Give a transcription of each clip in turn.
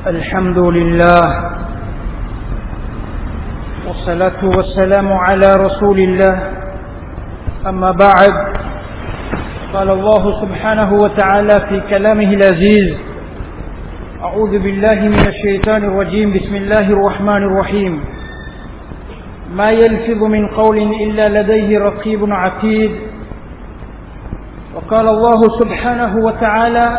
الحمد لله والصلاة والسلام على رسول الله أما بعد قال الله سبحانه وتعالى في كلامه العزيز أعوذ بالله من الشيطان الرجيم بسم الله الرحمن الرحيم ما يلفظ من قول إلا لديه رقيب عتيد وقال الله سبحانه وتعالى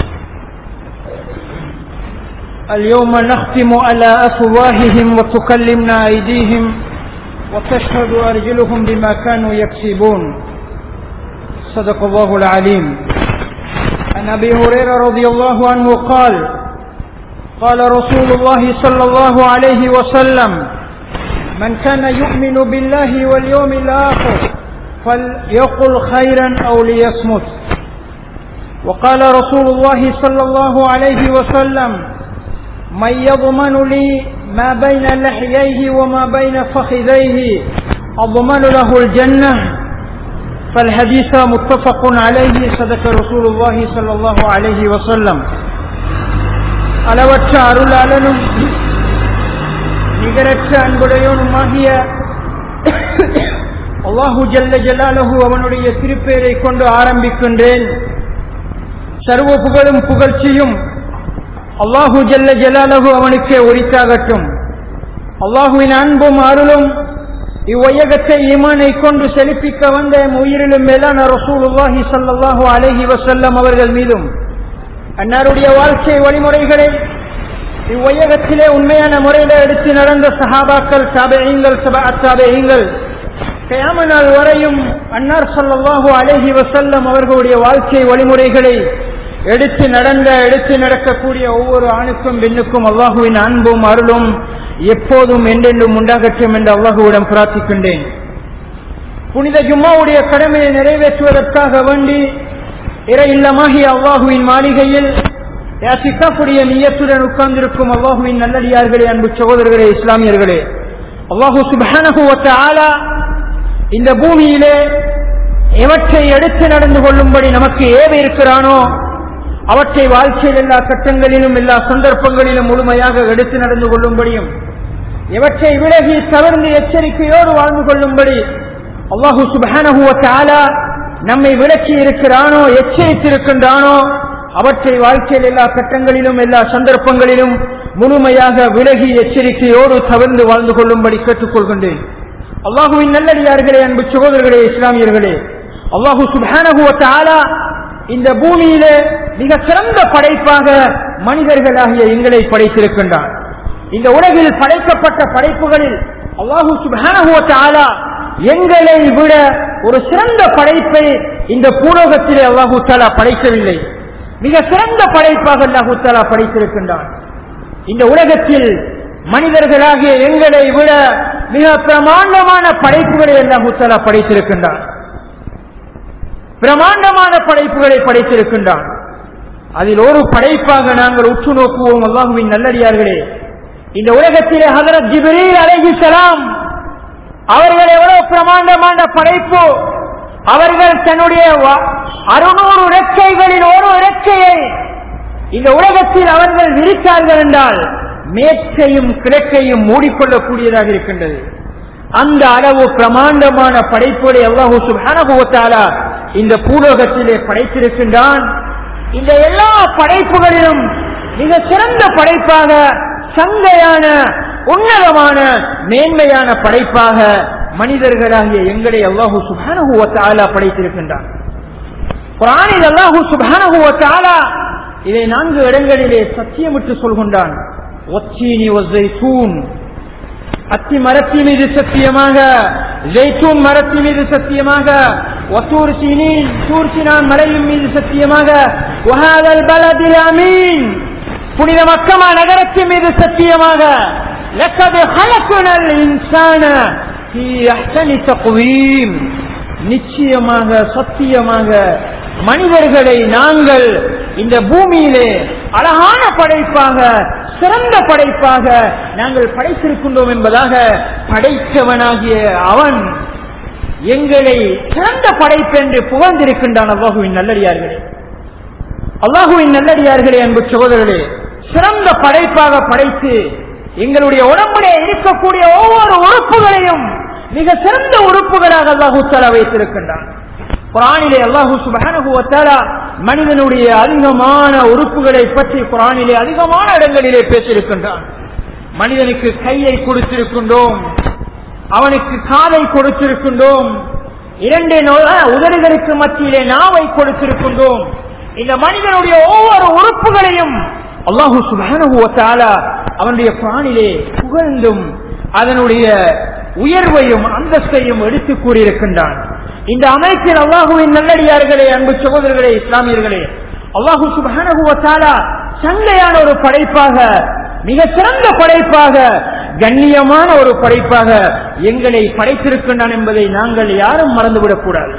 اليوم نختم على أفواههم وتكلمنا أيديهم وتشهد أرجلهم بما كانوا يكسبون صدق الله العليم عن أبي هريرة رضي الله عنه قال قال رسول الله صلى الله عليه وسلم من كان يؤمن بالله واليوم الآخر فليقل خيرا أو ليصمت وقال رسول الله صلى الله عليه وسلم من يضمن لي ما بين لحييه وما بين فخذيه أضمن له الجنة فالحديث متفق عليه صدق رسول الله صلى الله عليه وسلم அளவற்ற அருளாளனும் நிகரற்ற அன்புடையோனுமாகிய அல்லாஹு ஜல்ல ஜலாலஹு அவனுடைய திருப்பெயரை கொண்டு ஆரம்பிக்கின்றேன் சர்வ புகழும் புகழ்ச்சியும் அல்லாஹு ஜல்ல ஜலாலஹு அவனுக்கே உரித்தாகட்டும் அல்லாஹுவின் அன்பும் அருளும் இவ்வையகத்தை ஈமானை கொண்டு செழிப்பிக்க வந்த உயிரிலும் மேலான ரசூலுல்லாஹி சல்லாஹூ அலஹி வசல்லம் அவர்கள் மீதும் அன்னாருடைய வாழ்க்கை வழிமுறைகளை இவ்வையகத்திலே உண்மையான முறையில எடுத்து நடந்த சஹாபாக்கள் சாபேயங்கள் சாபேயங்கள் கயாம நாள் வரையும் அன்னார் சல்லாஹூ அலஹி வசல்லம் அவர்களுடைய வாழ்க்கை வழிமுறைகளை எடுத்து நடந்த எடுத்து நடக்கக்கூடிய ஒவ்வொரு ஆணுக்கும் பெண்ணுக்கும் அல்லாஹுவின் அன்பும் அருளும் எப்போதும் என்றென்றும் உண்டாகட்டும் என்று அல்லாஹுவிடம் பிரார்த்திக்கின்றேன் புனித ஜும்மாவுடைய கடமையை நிறைவேற்றுவதற்காக வேண்டி இறை இல்லமாகிய அல்லாஹுவின் மாளிகையில் யாசிக்காப்புடைய நீயத்துடன் உட்கார்ந்திருக்கும் அல்லாஹுவின் நல்லடியார்களே அன்பு சகோதரர்களே இஸ்லாமியர்களே அல்லாஹு சுபானகுவத்த ஆலா இந்த பூமியிலே எவற்றை எடுத்து நடந்து கொள்ளும்படி நமக்கு ஏவ இருக்கிறானோ அவற்றை வாழ்க்கையில் எல்லா கட்டங்களிலும் எல்லா சந்தர்ப்பங்களிலும் முழுமையாக எடுத்து நடந்து கொள்ளும்படியும் எவற்றை விலகி தவிர்ந்து எச்சரிக்கையோடு வாழ்ந்து கொள்ளும்படி அல்லாஹூ சுபானகுவத்தாலா நம்மை விளக்கி இருக்கிறானோ எச்சரித்திருக்கின்றானோ அவற்றை வாழ்க்கையில் எல்லா கட்டங்களிலும் எல்லா சந்தர்ப்பங்களிலும் முழுமையாக விலகி எச்சரிக்கையோடு தவிர்ந்து வாழ்ந்து கொள்ளும்படி கேட்டுக்கொள்கின்றேன் அல்லாஹுவின் நல்லடியார்களே அன்பு சகோதரர்களே இஸ்லாமியர்களே அல்லாஹூ சுபானகுவத்தாலா இந்த பூமியிலே மிக சிறந்த படைப்பாக மனிதர்களாகிய எங்களை படைத்திருக்கின்றார் இந்த உலகில் படைக்கப்பட்ட படைப்புகளில் அல்லாஹூ சுபானா எங்களை விட ஒரு சிறந்த படைப்பை இந்த பூலோகத்திலே அல்லாஹூ தாலா படைக்கவில்லை மிக சிறந்த படைப்பாக அல்லாஹூ தாலா படைத்திருக்கின்றான் இந்த உலகத்தில் மனிதர்களாகிய எங்களை விட மிக பிரமாண்டமான படைப்புகளை அல்லாஹூ தாலா படைத்திருக்கின்றான் பிரமாண்டமான படைப்புகளை படைத்திருக்கின்றான் அதில் ஒரு படைப்பாக நாங்கள் உற்று நோக்குவோம் அல்லாஹுவின் நல்லடியார்களே இந்த உலகத்திலே ஹதரத் ஜிபிரீல் அலைஹிசலாம் அவர்கள் எவ்வளவு பிரமாண்டமான படைப்பு அவர்கள் தன்னுடைய அறுநூறு இறக்கைகளில் ஒரு இறக்கையை இந்த உலகத்தில் அவர்கள் விரித்தார்கள் என்றால் மேற்கையும் கிழக்கையும் மூடிக்கொள்ளக்கூடியதாக இருக்கின்றது அந்த அளவு பிரமாண்டமான படைப்புகளை அல்லாஹூ சுபானகுவத்தாலா இந்த பூலோகத்திலே படைத்திருக்கின்றான் இந்த எல்லா படைப்புகளிலும் மிக சிறந்த படைப்பாக சந்தையான உன்னதமான மேன்மையான படைப்பாக மனிதர்களாகிய எங்களை அல்லாஹூ சுபானகுவத்தாலா படைத்திருக்கின்றான் குரானில் அல்லாஹூ சுபானகுவத்தாலா இதை நான்கு இடங்களிலே சத்தியமிட்டு சொல்கின்றான் ஒச்சீனி ஒசை தூண் அத்தி மரத்தின் மீது சத்தியமாக ஜெய்தூன் மரத்தின் மீது சத்தியமாக ஒத்தூர் சீனின் சூர்சினான் மலையின் மீது சத்தியமாக ஒஹாதல் பலதில் அமீன் புனித மக்கமா நகரத்தின் மீது சத்தியமாக லக்கது ஹலக்குனல் இன்சான நிச்சயமாக சத்தியமாக மனிதர்களை நாங்கள் இந்த பூமியிலே அழகான படைப்பாக சிறந்த படைப்பாக நாங்கள் படைத்திருக்கின்றோம் என்பதாக படைத்தவனாகிய அவன் எங்களை சிறந்த படைப்பு என்று புகழ்ந்திருக்கின்றான் அல்லாஹுவின் நல்லடியார்களே அல்லாஹுவின் நல்லடியார்களே அன்பு சகோதரர்களே சிறந்த படைப்பாக படைத்து எங்களுடைய உடம்புலே இருக்கக்கூடிய ஒவ்வொரு உறுப்புகளையும் மிக சிறந்த உறுப்புகளாக அல்லாஹு தாலா வைத்திருக்கின்றான் குரானிலே அல்லாஹு சுபஹானஹு மனிதனுடைய அதிகமான உறுப்புகளை பற்றி குரானிலே அதிகமான இடங்களிலே பேசியிருக்கின்றான் மனிதனுக்கு கையை கொடுத்திருக்கின்றோம் அவனுக்கு காதை கொடுத்திருக்கின்றோம் இரண்டு உதடுகளுக்கு மத்தியிலே நாவை கொடுத்திருக்கின்றோம் இந்த மனிதனுடைய ஒவ்வொரு உறுப்புகளையும் அல்லாஹு சுபானுவத்தால அவனுடைய பிராணிலே புகழ்ந்தும் அதனுடைய உயர்வையும் அந்தஸ்தையும் எடுத்து கூறியிருக்கின்றான் இந்த அமைப்பில் அல்லாஹுவின் நல்லடியார்களே அன்பு சகோதரர்களே இஸ்லாமியர்களே அல்லாஹு சுபானுவத்தால சந்தையான ஒரு படைப்பாக மிக சிறந்த படைப்பாக கண்ணியமான ஒரு படைப்பாக எங்களை படைத்திருக்கின்றான் என்பதை நாங்கள் யாரும் மறந்துவிடக் கூடாது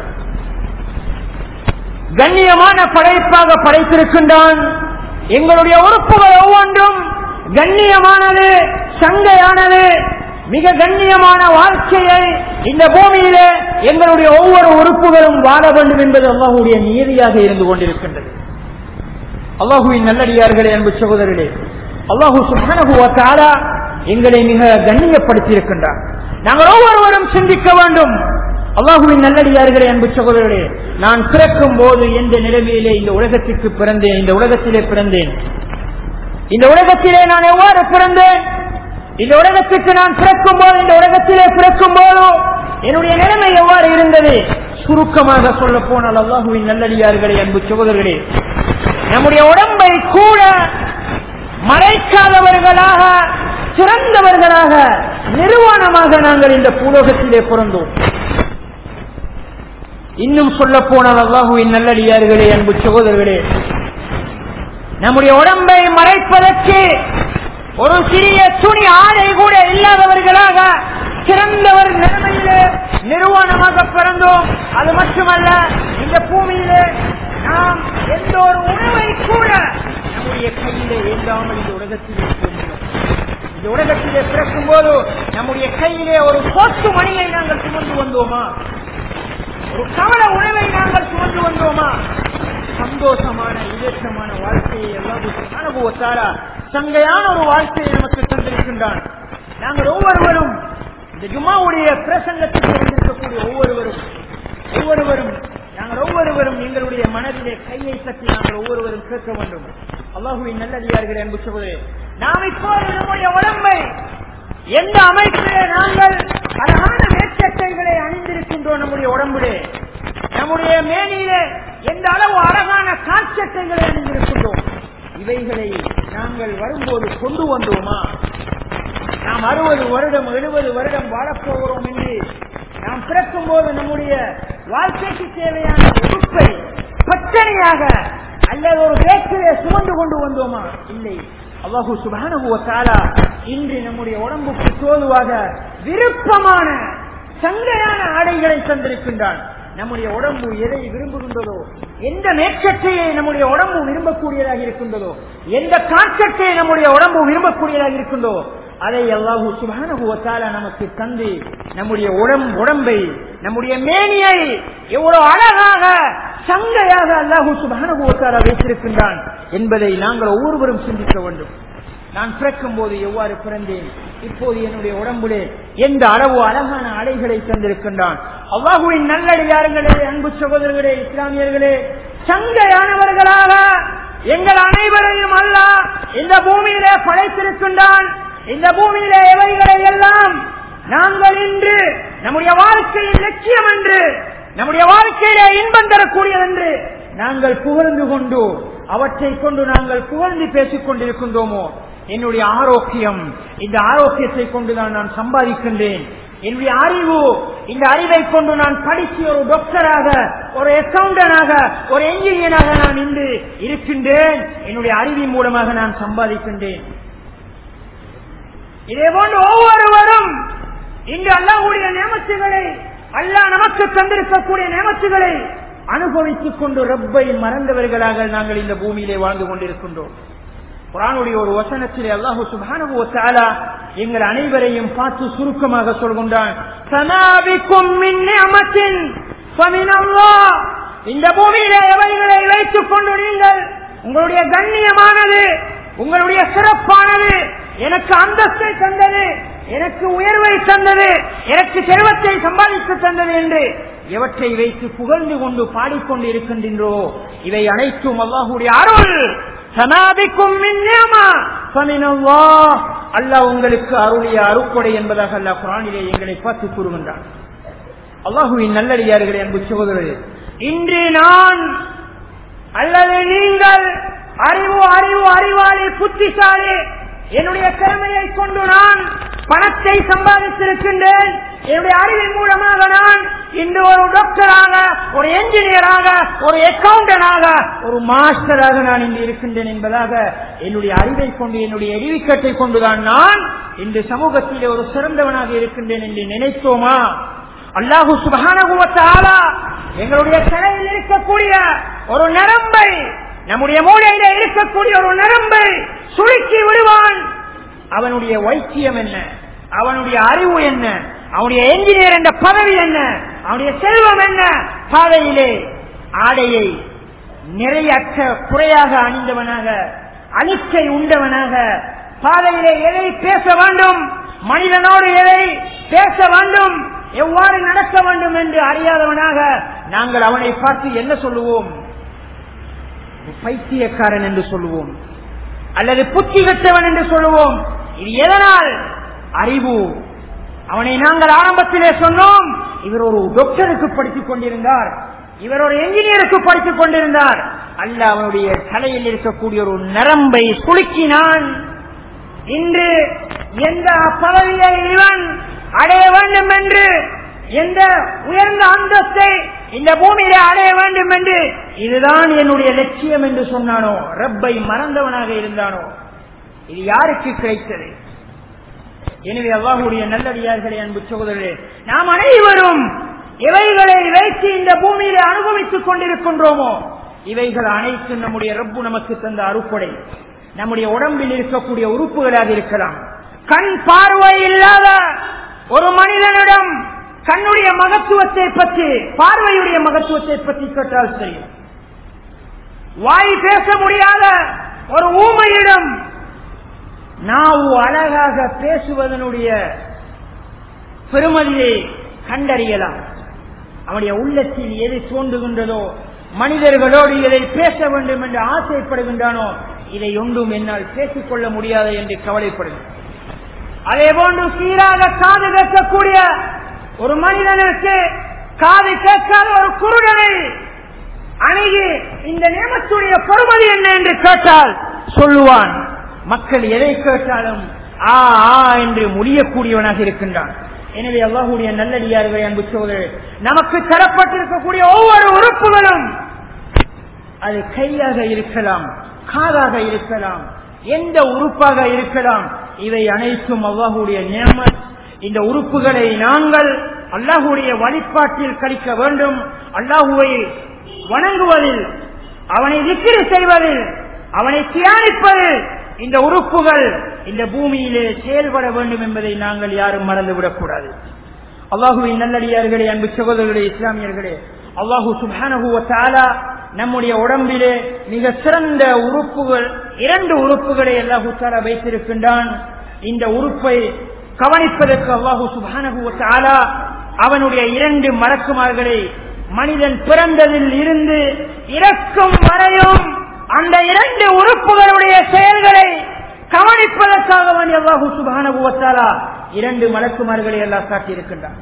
கண்ணியமான படைப்பாக படைத்திருக்கின்றான் எங்களுடைய உறுப்புகள் ஒவ்வொன்றும் கண்ணியமானது சங்கையானது மிக கண்ணியமான வாழ்க்கையை இந்த பூமியிலே எங்களுடைய ஒவ்வொரு உறுப்புகளும் வாழ வேண்டும் என்பது அல்லாஹுடைய நீதியாக இருந்து கொண்டிருக்கின்றது அல்லாஹுவின் நல்லடியார்களே அன்பு சகோதரர்களே அல்லாஹு சுபானகுவத்தாலா எங்களை மிக கண்ணியப்படுத்தி இருக்கின்றார் நாங்கள் ஒவ்வொருவரும் சிந்திக்க வேண்டும் அல்லாஹுவின் நல்லடியார்களே அன்பு சகோதரர்களே நான் பிறக்கும் போது எந்த நிலைமையிலே இந்த உலகத்திற்கு பிறந்தேன் இந்த உலகத்திலே பிறந்தேன் இந்த உலகத்திலே நான் எவ்வாறு பிறந்தேன் இந்த உலகத்துக்கு நான் பிறக்கும் போது இந்த உலகத்திலே பிறக்கும் போதோ என்னுடைய நிலைமை எவ்வாறு இருந்தது சுருக்கமாக சொல்ல போனால் அல்லாஹுவின் நல்லடியார்களே அன்பு சகோதரர்களே நம்முடைய உடம்பை கூட மறைக்காதவர்களாக சிறந்தவர்களாக நிறுவனமாக நாங்கள் இந்த பூலோகத்திலே பிறந்தோம் இன்னும் சொல்ல போனால் அல்லாஹுவின் நல்லடியார்களே அன்பு சகோதரர்களே நம்முடைய உடம்பை மறைப்பதற்கு ஒரு சிறிய துணி ஆடை கூட இல்லாதவர்களாக சிறந்தவர் நிலைமையிலே நிறுவனமாக பிறந்தோம் அது மட்டுமல்ல இந்த பூமியிலே நாம் எந்த ஒரு உணவை கூட நம்முடைய கையிலே ஏந்தாமல் இந்த உலகத்திலே இந்த உலகத்திலே பிறக்கும் போது நம்முடைய கையிலே ஒரு போட்டு மணியை நாங்கள் சுமந்து வந்தோமா ஒரு கவல உணவை நாங்கள் சுமந்து வந்தோமா சந்தோஷமான விதேசமான வாழ்க்கையை எல்லாம் அனுபவத்தாரா சங்கையான ஒரு வாழ்க்கையை நமக்கு தந்திருக்கின்றான் நாங்கள் ஒவ்வொருவரும் இந்த ஜுமாவுடைய பிரசங்கத்துக்கு வந்திருக்கக்கூடிய ஒவ்வொருவரும் ஒவ்வொருவரும் நாங்கள் ஒவ்வொருவரும் எங்களுடைய மனதிலே கையை தட்டி நாங்கள் ஒவ்வொருவரும் கேட்க வேண்டும் அல்லாஹுவின் நல்லடியார்கள் அன்பு சொல்வது நாம் இப்போது நம்முடைய உடம்பை எந்த அமைப்பிலே நாங்கள் அழகான மேற்சட்டைகளை அணிந்திருக்கின்றோம் நம்முடைய உடம்பிலே நம்முடைய மேனியிலே எந்த அளவு அழகான காற்சட்டைகளை அணிந்திருக்கின்றோம் இவைகளை நாங்கள் வரும்போது கொண்டு வந்தோமா நாம் அறுபது வருடம் எழுபது வருடம் வாழப்போகிறோம் என்று நாம் பிறக்கும் போது நம்முடைய வாழ்க்கைக்கு தேவையான உறுப்பை பச்சனையாக அல்லது ஒரு பேக்கிலே சுமந்து கொண்டு வந்தோமா இல்லை அல்லாஹு சுபானுவத்தாலா இன்று நம்முடைய உடம்புக்கு தோதுவாக விருப்பமான சங்கையான ஆடைகளை தந்திருக்கின்றான் நம்முடைய உடம்பு எதை விரும்புகின்றதோ எந்த மேற்சட்டையை நம்முடைய உடம்பு விரும்பக்கூடியதாக இருக்கின்றதோ எந்த காற்றட்டையை நம்முடைய உடம்பு விரும்பக்கூடியதாக இருக்கின்றோ அதை அல்லாஹு சுபானுவத்தால நமக்கு தந்து நம்முடைய உடம் உடம்பை நம்முடைய மேனியை எவ்வளவு அழகாக சங்கையாக அல்லாஹு சுபானுவத்தால வைத்திருக்கின்றான் என்பதை நாங்கள் ஒவ்வொருவரும் சிந்திக்க வேண்டும் நான் பிறக்கும் போது எவ்வாறு பிறந்தேன் இப்போது என்னுடைய உடம்புலே எந்த அளவு அழகான அலைகளை தந்திருக்கின்றான் அவ்வாகுவின் நல்லடியார்களே அன்பு சகோதரர்களே இஸ்லாமியர்களே சங்கையானவர்களாக எங்கள் அனைவரையும் அல்ல இந்த பூமியிலே படைத்திருக்கின்றான் இந்த பூமியிலே எவைகளை எல்லாம் நாங்கள் இன்று நம்முடைய வாழ்க்கையின் லட்சியம் என்று நம்முடைய வாழ்க்கையிலே இன்பம் தரக்கூடியது என்று நாங்கள் புகழ்ந்து கொண்டு அவற்றை கொண்டு நாங்கள் புகழ்ந்து பேசிக் கொண்டிருக்கின்றோமோ என்னுடைய ஆரோக்கியம் இந்த ஆரோக்கியத்தை கொண்டுதான் நான் சம்பாதிக்கின்றேன் என்னுடைய அறிவு இந்த அறிவை கொண்டு நான் படித்து ஒரு டாக்டராக ஒரு அக்கௌண்டனாக ஒரு என்ஜினியராக நான் இன்று இருக்கின்றேன் என்னுடைய அறிவின் மூலமாக நான் சம்பாதிக்கின்றேன் இதே போன்று ஒவ்வொருவரும் இன்று அல்லாஹுடைய நியமத்துகளை அல்லாஹ் நமக்கு தந்திருக்கக்கூடிய நியமத்துகளை அனுபவித்துக் கொண்டு ரப்பை மறந்தவர்களாக நாங்கள் இந்த பூமியிலே வாழ்ந்து கொண்டிருக்கின்றோம் குரானுடைய ஒரு வசனத்திலே அல்லாஹு சுபானுவத்தாலா எங்கள் அனைவரையும் பார்த்து சுருக்கமாக சொல்கின்றான் இந்த பூமியிலே எவைகளை வைத்துக் கொண்டு நீங்கள் உங்களுடைய கண்ணியமானது உங்களுடைய சிறப்பானது எனக்கு அந்தஸ்தை தந்தது எனக்கு உயர்வை தந்தது எனக்கு செல்வத்தை சம்பாதித்து தந்தது என்று எவற்றை வைத்து புகழ்ந்து கொண்டு பாடிக்கொண்டு இருக்கின்றோ இவை அனைத்தும் அல்லாஹுடைய அருள் சனாபிக்கும் அல்லாஹ் உங்களுக்கு அருளிய அருக்கொடை என்பதாக அல்லாஹ் குரானிலே எங்களை பார்த்து கூறுகின்றான் அல்லாஹுவின் நல்லடியார்களே அன்பு சகோதரர்களே இன்று நான் அல்லது நீங்கள் அறிவு அறிவு அறிவாளி புத்திசாலி என்னுடைய திறமையை கொண்டு நான் பணத்தை சம்பாதித்திருக்கின்றேன் என்னுடைய அறிவின் மூலமாக நான் இன்று ஒரு டாக்டராக ஒரு என்ஜினியராக ஒரு அக்கௌண்டனாக ஒரு மாஸ்டராக நான் இன்று இருக்கின்றேன் என்பதாக என்னுடைய அறிவை கொண்டு என்னுடைய எரிவிக்கட்டை கொண்டுதான் நான் இன்று சமூகத்திலே ஒரு சிறந்தவனாக இருக்கின்றேன் என்று நினைத்தோமா அல்லாஹு சுபானுவத்தாலா எங்களுடைய தலையில் இருக்கக்கூடிய ஒரு நரம்பை நம்முடைய மூளையில இருக்கக்கூடிய ஒரு நரம்பை சுருக்கி விடுவான் அவனுடைய வைத்தியம் என்ன அவனுடைய அறிவு என்ன அவனுடைய என்ஜினியர் என்ற பதவி என்ன அவனுடைய செல்வம் என்ன பாதையிலே ஆடையை நிறையற்ற குறையாக அணிந்தவனாக அணிக்கை உண்டவனாக பாதையிலே எதை பேச வேண்டும் மனிதனோடு எதை பேச வேண்டும் எவ்வாறு நடக்க வேண்டும் என்று அறியாதவனாக நாங்கள் அவனை பார்த்து என்ன சொல்லுவோம் பைத்தியக்காரன் என்று சொல்லுவோம் அல்லது புத்தி கட்டவன் என்று சொல்லுவோம் இது எதனால் அறிவு அவனை நாங்கள் ஆரம்பத்திலே சொன்னோம் இவர் ஒரு டாக்டருக்கு படித்துக் கொண்டிருந்தார் இவர் ஒரு என்ஜினியருக்கு படித்துக் கொண்டிருந்தார் அல்ல அவனுடைய தலையில் இருக்கக்கூடிய ஒரு நரம்பை சுளுக்கினான் இன்று எந்த பதவியை இவன் அடைய வேண்டும் என்று எந்த உயர்ந்த அந்தஸ்தை இந்த பூமியிலே அடைய வேண்டும் என்று இதுதான் என்னுடைய லட்சியம் என்று சொன்னானோ ரப்பை மறந்தவனாக இருந்தானோ இது யாருக்கு கிடைத்தது எனவே அல்லாஹுடைய நல்லடியார்களே அன்பு சகோதரர்களே நாம் அனைவரும் இவைகளை வைத்து இந்த பூமியிலே அனுபவித்துக் கொண்டிருக்கின்றோமோ இவைகள் அனைத்தும் நம்முடைய ரப்பு நமக்கு தந்த அறுப்படை நம்முடைய உடம்பில் இருக்கக்கூடிய உறுப்புகளாக இருக்கலாம் கண் பார்வை இல்லாத ஒரு மனிதனிடம் கண்ணுடைய மகத்துவத்தை பற்றி பார்வையுடைய மகத்துவத்தை பற்றி கேட்டால் தெரியும் வாய் பேச முடியாத ஒரு ஊமையிடம் நாவு அழகாக பேசுவதனுடைய பெருமதியை கண்டறியலாம் அவனுடைய உள்ளத்தில் எது தோன்றுகின்றதோ மனிதர்களோடு இதை பேச வேண்டும் என்று ஆசைப்படுகின்றானோ இதை ஒன்றும் என்னால் பேசிக் கொள்ள முடியாது என்று கவலைப்படுகிறேன் அதே போன்று சீராக காது கேட்கக்கூடிய ஒரு மனிதனுக்கு காது கேட்காத ஒரு குருடனை அணுகி இந்த நியமத்துடைய பொறுமதி என்ன என்று கேட்டால் சொல்லுவான் மக்கள் எதை கேட்டாலும் ஆ ஆ என்று முடியக்கூடியவனாக இருக்கின்றான் எனவே அல்லாஹுடைய நல்லடியார்களே அன்பு சோதரர் நமக்கு தரப்பட்டிருக்கக்கூடிய ஒவ்வொரு உறுப்புகளும் அது கையாக இருக்கலாம் காதாக இருக்கலாம் எந்த உறுப்பாக இருக்கலாம் இவை அனைத்தும் அல்லாஹுடைய நியமத் இந்த உறுப்புகளை நாங்கள் அல்லாஹுடைய வழிபாட்டில் கழிக்க வேண்டும் அல்லாஹுவை வணங்குவதில் அவனை விக்கிரி செய்வதில் அவனை தியானிப்பதில் இந்த உறுப்புகள் இந்த பூமியிலே செயல்பட வேண்டும் என்பதை நாங்கள் யாரும் மறந்துவிடக் கூடாது அல்லாஹுவின் நல்லடியார்களே அன்பு சகோதரர்களே இஸ்லாமியர்களே அல்லாஹு சுபானகுவத்தாலா நம்முடைய உடம்பிலே மிக சிறந்த உறுப்புகள் இரண்டு உறுப்புகளை அல்லாஹு தாலா வைத்திருக்கின்றான் இந்த உறுப்பை கவனிப்பதற்கு அல்லாஹு சுபானகுவத்தாலா அவனுடைய இரண்டு மலக்குமார்களை மனிதன் பிறந்ததில் இருந்து இறக்கும் வரையும் அந்த இரண்டு உறுப்புகளுடைய செயல்களை கவனிப்பதற்காக வேண்டிய அல்லாஹு சுபானகுவத்தாலா இரண்டு மலக்குமார்களை எல்லாம் காட்டியிருக்கின்றான்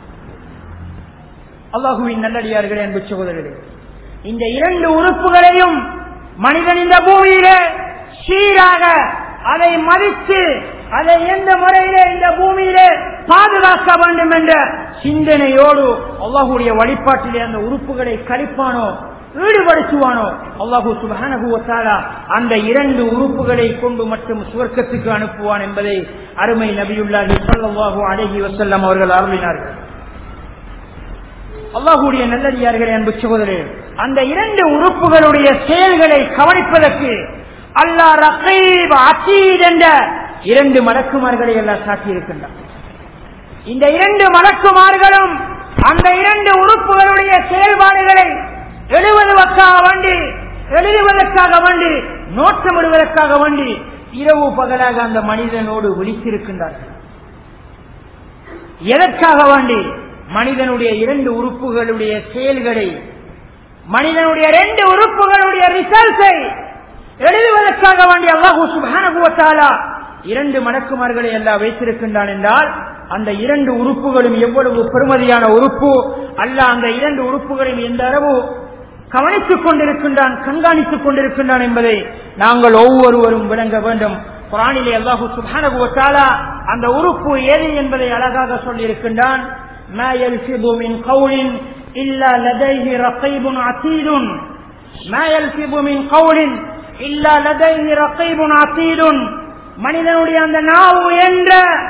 அல்லாஹுவின் நல்லடியார்களே அன்பு சகோதரர்களே இந்த இரண்டு உறுப்புகளையும் மனிதன் இந்த பூமியிலே சீராக அதை மதித்து அதை எந்த முறையிலே இந்த பூமியிலே பாதுகாக்க வேண்டும் என்ற சிந்தனையோடு அல்லாஹுடைய வழிபாட்டிலே அந்த உறுப்புகளை கழிப்பானோ ஈடுபடுத்துவானோ அல்லாஹூ சுபானகுவத்தாலா அந்த இரண்டு உறுப்புகளை கொண்டு மட்டும் சுவர்க்கத்துக்கு அனுப்புவான் என்பதை அருமை நபியுல்லாஹி சல்லாஹூ அழகி வசல்லம் அவர்கள் அருளினார்கள் அல்லாஹுடைய நல்லடியார்களே அன்பு சகோதரர் அந்த இரண்டு உறுப்புகளுடைய செயல்களை கவனிப்பதற்கு அல்லா ரகீப் அசீத் என்ற இரண்டு மலக்குமார்களை எல்லாம் சாட்டியிருக்கின்றார் இந்த இரண்டு மலக்குமார்களும் அந்த இரண்டு உறுப்புகளுடைய செயல்பாடுகளை எழுதுவதற்காக வேண்டி எழுதுவதற்காக வேண்டி நோட்டமிடுவதற்காக வேண்டி இரவு பகலாக அந்த மனிதனோடு விழித்திருக்கின்றார்கள் எதற்காக வேண்டி மனிதனுடைய இரண்டு உறுப்புகளுடைய செயல்களை மனிதனுடைய இரண்டு உறுப்புகளுடைய ரிசல்ட்டை எழுதுவதற்காக வேண்டி அல்லாஹூ சுபானுவத்தாலா இரண்டு மணக்குமார்களை எல்லாம் வைத்திருக்கின்றான் என்றால் அந்த இரண்டு உறுப்புகளும் எவ்வளவு பெருமதியான உறுப்பு அல்ல அந்த இரண்டு உறுப்புகளையும் எந்த அளவு கவனித்துக் கொண்டிருக்கின்றான் கண்காணித்துக் கொண்டிருக்கின்றான் என்பதை நாங்கள் ஒவ்வொருவரும் விளங்க வேண்டும் குரானிலே அல்லாஹூ சுபானுவத்தாலா அந்த உறுப்பு ஏது என்பதை அழகாக சொல்லியிருக்கின்றான் ما يلفظ من قول إلا لديه رقيب عتيد ما يلفظ من قول إلا لديه رقيب عتيد மனிதனுடைய அந்த நாவு என்ற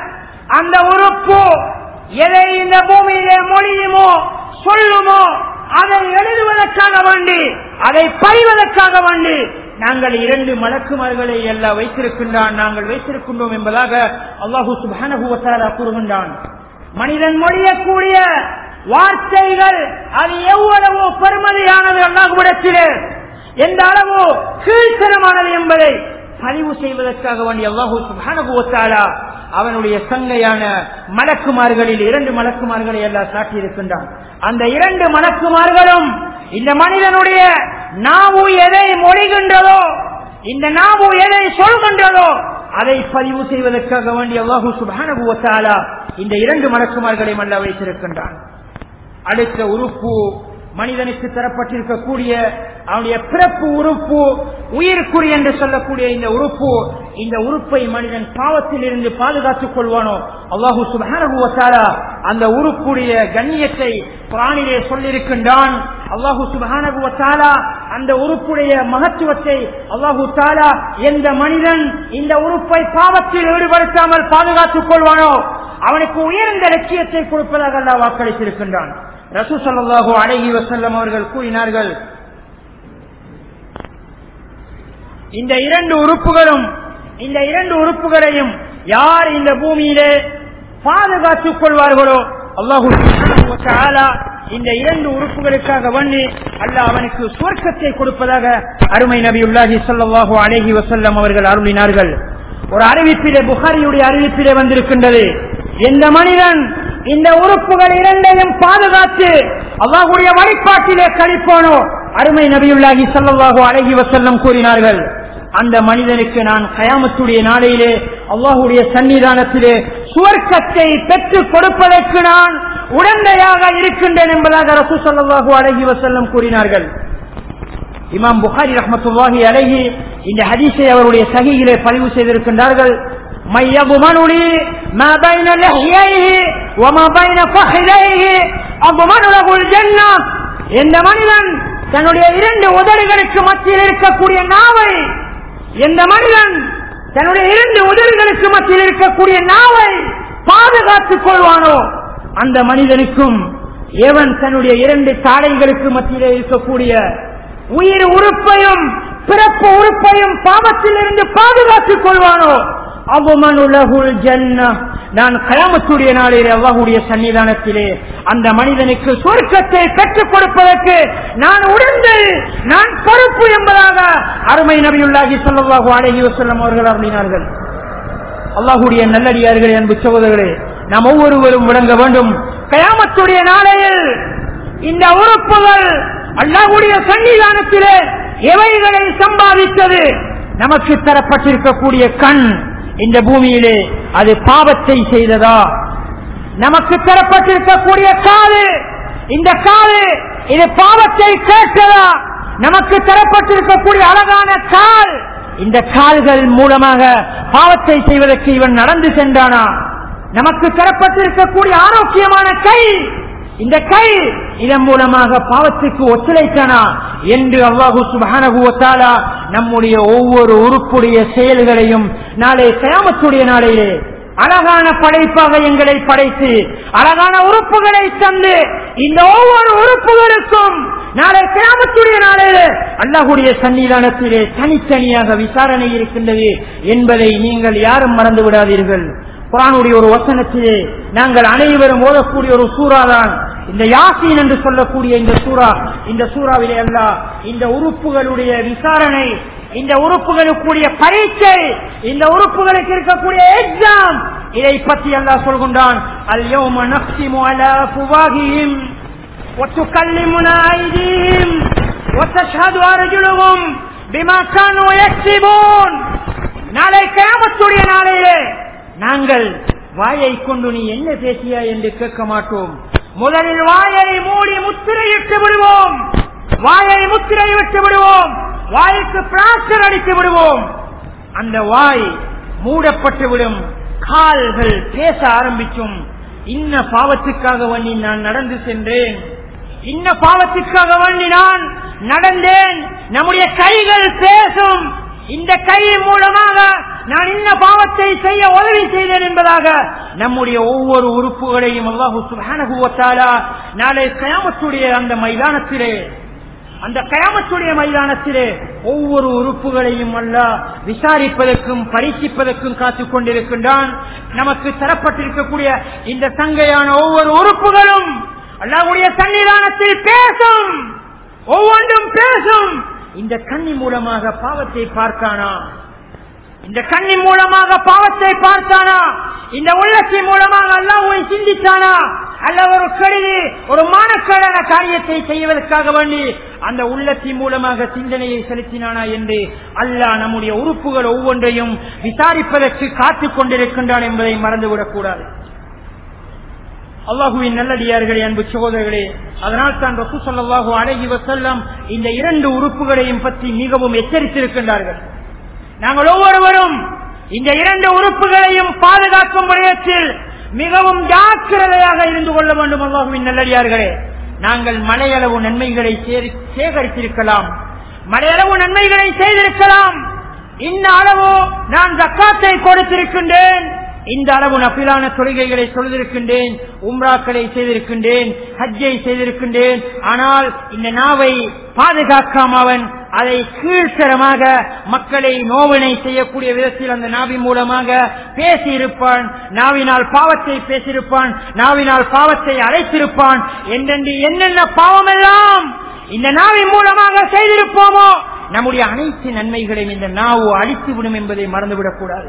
அந்த உறுப்பு எதை இந்த பூமியிலே மொழியுமோ சொல்லுமோ அதை எழுதுவதற்காக வேண்டி அதை பறிவதற்காக வேண்டி நாங்கள் இரண்டு மலக்குமார்களை எல்லாம் வைத்திருக்கின்றான் நாங்கள் வைத்திருக்கின்றோம் என்பதாக அல்லாஹூ சுபானகுவத்தாரா கூறுகின்றான் மனிதன் மொழியக்கூடிய வார்த்தைகள் அது எவ்வளவு பெருமதியானது அல்லாஹுவிடத்திலே எந்த அளவு கீழ்த்தனமானது என்பதை பதிவு செய்வதற்காக வேண்டிய அல்லாஹூ சுபானகுவத்தாலா அவனுடைய சங்கையான மலக்குமார்களில் இரண்டு மலக்குமார்களை எல்லாம் சாட்டியிருக்கின்றான் அந்த இரண்டு மலக்குமார்களும் இந்த மனிதனுடைய நாவு எதை மொழிகின்றதோ இந்த நாவு எதை சொல்கின்றதோ அதை பதிவு செய்வதற்காக வேண்டிய அல்லாஹூ சுபானகுவத்தாலா இந்த இரண்டு மலக்குமார்களையும் அல்ல வைத்திருக்கின்றான் அடுத்த உறுப்பு மனிதனுக்கு தரப்பட்டிருக்கக்கூடிய அவனுடைய பிறப்பு உறுப்பு உயிர்க்குறி என்று சொல்லக்கூடிய இந்த உறுப்பு இந்த உறுப்பை மனிதன் பாவத்தில் இருந்து பாதுகாத்துக் கொள்வானோ அல்லாஹு சுபானுவத்தாரா அந்த உறுப்புடைய கண்ணியத்தை பிராணிலே சொல்லியிருக்கின்றான் அல்லாஹு சுபானுவத்தாலா அந்த உறுப்புடைய மகத்துவத்தை அல்லாஹு தாலா எந்த மனிதன் இந்த உறுப்பை பாவத்தில் ஈடுபடுத்தாமல் பாதுகாத்துக் கொள்வானோ அவனுக்கு உயர்ந்த லட்சியத்தை கொடுப்பதாக அல்லா வாக்களித்திருக்கின்றான் ரசூ சல்லாஹூ அழகி வசல்லம் அவர்கள் கூறினார்கள் இந்த இரண்டு உறுப்புகளும் இந்த இரண்டு உறுப்புகளையும் யார் இந்த பூமியிலே பாதுகாத்துக் கொள்வார்களோ அல்லாஹூ இந்த இரண்டு உறுப்புகளுக்காக வண்ணி அல்ல அவனுக்கு சுவர்க்கத்தை கொடுப்பதாக அருமை நபி உல்லாஹி சல்லாஹூ அழகி வசல்லம் அவர்கள் அருளினார்கள் ஒரு அறிவிப்பிலே புகாரியுடைய அறிவிப்பிலே வந்திருக்கின்றது எந்த மனிதன் இந்த உறுப்புகள் இரண்டையும் பாதுகாத்து அல்லாஹுடைய வழிபாட்டிலே கழிப்பானோ அருமை நபியுள்ளாகி சல்லாஹூ அழகி வசல்லம் கூறினார்கள் அந்த மனிதனுக்கு நான் கயாமத்துடைய நாளையிலே அல்லாஹுடைய சன்னிதானத்திலே சுவர்க்கத்தை பெற்றுக் கொடுப்பதற்கு நான் உடந்தையாக இருக்கின்றேன் என்பதாக ரசூ சல்லாஹூ அழகி வசல்லம் கூறினார்கள் இமாம் புகாரி ரஹமத்துல்லாஹி அழகி இந்த ஹதீஸை அவருடைய சகியிலே பதிவு செய்திருக்கின்றார்கள் மையபுமன் ما بين لحييه وما بين فخذيه أضمن له الجنة எந்த மனிதன் தன்னுடைய இரண்டு உதடுகளுக்கு மத்தியில் இருக்கக்கூடிய நாவை எந்த மனிதன் தன்னுடைய இரண்டு உதடுகளுக்கு மத்தியில் இருக்கக்கூடிய நாவை பாதுகாத்துக் கொள்வானோ அந்த மனிதனுக்கும் எவன் தன்னுடைய இரண்டு தாடைகளுக்கு மத்தியில் இருக்கக்கூடிய உயிர் உறுப்பையும் பிறப்பு உறுப்பையும் பாவத்தில் இருந்து பாதுகாத்துக் கொள்வானோ அவமனுலகுல் ஜன்னா நான் கயாமத்துடைய நாளிலே அல்லாஹுடைய சன்னிதானத்திலே அந்த மனிதனுக்கு சொர்க்கத்தை பெற்றுக் கொடுப்பதற்கு நான் உடந்து நான் பொறுப்பு என்பதாக அருமை நபியுள்ளாகி சொல்லவாகு அழகி வசல்லம் அவர்கள் அப்படினார்கள் அல்லாஹுடைய நல்லடியார்களே அன்பு சகோதரர்களே நாம் ஒவ்வொருவரும் விளங்க வேண்டும் கயாமத்துடைய நாளையில் இந்த உறுப்புகள் அல்லாஹுடைய சன்னிதானத்திலே எவைகளை சம்பாதித்தது நமக்கு தரப்பட்டிருக்கக்கூடிய கண் இந்த பூமியிலே அது பாவத்தை செய்ததா நமக்கு தரப்பட்டிருக்கக்கூடிய காது இந்த காது இது பாவத்தை கேட்டதா நமக்கு தரப்பட்டிருக்கக்கூடிய அழகான கால் இந்த கால்கள் மூலமாக பாவத்தை செய்வதற்கு இவன் நடந்து சென்றானா நமக்கு தரப்பட்டிருக்கக்கூடிய ஆரோக்கியமான கை இந்த கை இதன் மூலமாக பாவத்துக்கு ஒத்துழைத்தானா என்று அல்லாஹு சுபானகுவத்தாலா நம்முடைய ஒவ்வொரு உறுப்புடைய செயல்களையும் நாளை கயாமத்துடைய நாளையிலே அழகான படைப்பாக எங்களை படைத்து அழகான உறுப்புகளை தந்து இந்த ஒவ்வொரு உறுப்புகளுக்கும் நாளை கிராமத்துடைய நாளிலே அல்லாஹுடைய சன்னிதானத்திலே தனித்தனியாக விசாரணை இருக்கின்றது என்பதை நீங்கள் யாரும் மறந்து விடாதீர்கள் குரானுடைய ஒரு வசனத்திலே நாங்கள் அனைவரும் ஓதக்கூடிய ஒரு சூறாதான் இந்த யாசீன் என்று சொல்லக்கூடிய இந்த சூறா இந்த சூறாவிலே அல்ல இந்த உறுப்புகளுடைய விசாரணை இந்த உறுப்புகளுக்குரிய பரீட்சை இந்த உறுப்புகளுக்கு இருக்கக்கூடிய எக்ஸாம் இதை பற்றி அல்லாஹ் சொல்கின்றான் அல்யௌம நக்ஸிமு அலா ஃபுவாஹிஹிம் وتكلمنا أيديهم وتشهد أرجلهم بما كانوا يكسبون நாளை கியாமத்துடைய நாளையிலே நாங்கள் வாயை கொண்டு நீ என்ன பேசியா என்று கேட்க மாட்டோம் முதலில் வாயை மூடி முத்திரையிட்டு விடுவோம் வாயை முத்திரை விட்டு விடுவோம் வாய்க்கு பிளாஸ்டர் அடித்து விடுவோம் அந்த வாய் மூடப்பட்டு விடும் கால்கள் பேச ஆரம்பிக்கும் இன்ன பாவத்துக்காக வேண்டி நான் நடந்து சென்றேன் இன்ன பாவத்துக்காக வேண்டி நான் நடந்தேன் நம்முடைய கைகள் பேசும் இந்த கை மூலமாக நான் இன்ன பாவத்தை செய்ய உதவி செய்தேன் என்பதாக நம்முடைய ஒவ்வொரு உறுப்புகளையும் அல்லாஹு சுப்ஹானஹு வ தஆலா நாளை கயாமத்துடைய அந்த மைதானத்திலே அந்த கயாமத்துடைய மைதானத்திலே ஒவ்வொரு உறுப்புகளையும் அல்ல விசாரிப்பதற்கும் பரீட்சிப்பதற்கும் காத்துக் கொண்டிருக்கின்றான் நமக்கு தரப்பட்டிருக்கக்கூடிய இந்த சங்கையான ஒவ்வொரு உறுப்புகளும் அல்லாவுடைய சன்னிதானத்தில் பேசும் ஒவ்வொன்றும் பேசும் இந்த கண்ணி மூலமாக பாவத்தை பார்த்தானா இந்த கண்ணி மூலமாக பாவத்தை பார்த்தானா இந்த உள்ளத்தின் மூலமாக அல்லாஹ்வை சிந்தித்தானா அல்ல ஒரு கருதி ஒரு மானக்கேடான காரியத்தை செய்வதற்காக வேண்டி அந்த உள்ளத்தின் மூலமாக சிந்தனையை செலுத்தினானா என்று அல்லாஹ் நம்முடைய உறுப்புகள் ஒவ்வொன்றையும் விசாரிப்பதற்கு காத்துக் கொண்டிருக்கின்றான் என்பதை மறந்துவிடக் கூடாது அல்லாஹுவின் நல்லடியார்களே அன்பு சகோதரர்களே அதனால் தான் ரசூ சல்லாஹூ அழகி வசல்லம் இந்த இரண்டு உறுப்புகளையும் பற்றி மிகவும் எச்சரித்திருக்கின்றார்கள் நாங்கள் ஒவ்வொருவரும் இந்த இரண்டு உறுப்புகளையும் பாதுகாக்கும் விடயத்தில் மிகவும் ஜாக்கிரதையாக இருந்து கொள்ள வேண்டும் அல்லாஹுவின் நல்லடியார்களே நாங்கள் மலையளவு நன்மைகளை சேரி- சேகரித்திருக்கலாம் மலையளவு நன்மைகளை செய்திருக்கலாம் இந்த அளவு நான் ஜக்காத்தை கொடுத்திருக்கின்றேன் இந்த அளவு நப்பிலான தொழுகைகளை சொல்லிருக்கின்றேன் உம்ராக்களை செய்திருக்கின்றேன் ஹஜ்ஜை செய்திருக்கின்றேன் ஆனால் இந்த நாவை பாதுகாக்காம அவன் அதை கீழ்த்தரமாக மக்களை நோவினை செய்யக்கூடிய விதத்தில் அந்த நாவின் மூலமாக பேசியிருப்பான் நாவினால் பாவத்தை பேசியிருப்பான் நாவினால் பாவத்தை அழைத்திருப்பான் என்றென்று என்னென்ன பாவமெல்லாம் இந்த நாவின் மூலமாக செய்திருப்போமோ நம்முடைய அனைத்து நன்மைகளையும் இந்த நாவு அழித்துவிடும் என்பதை மறந்துவிடக் கூடாது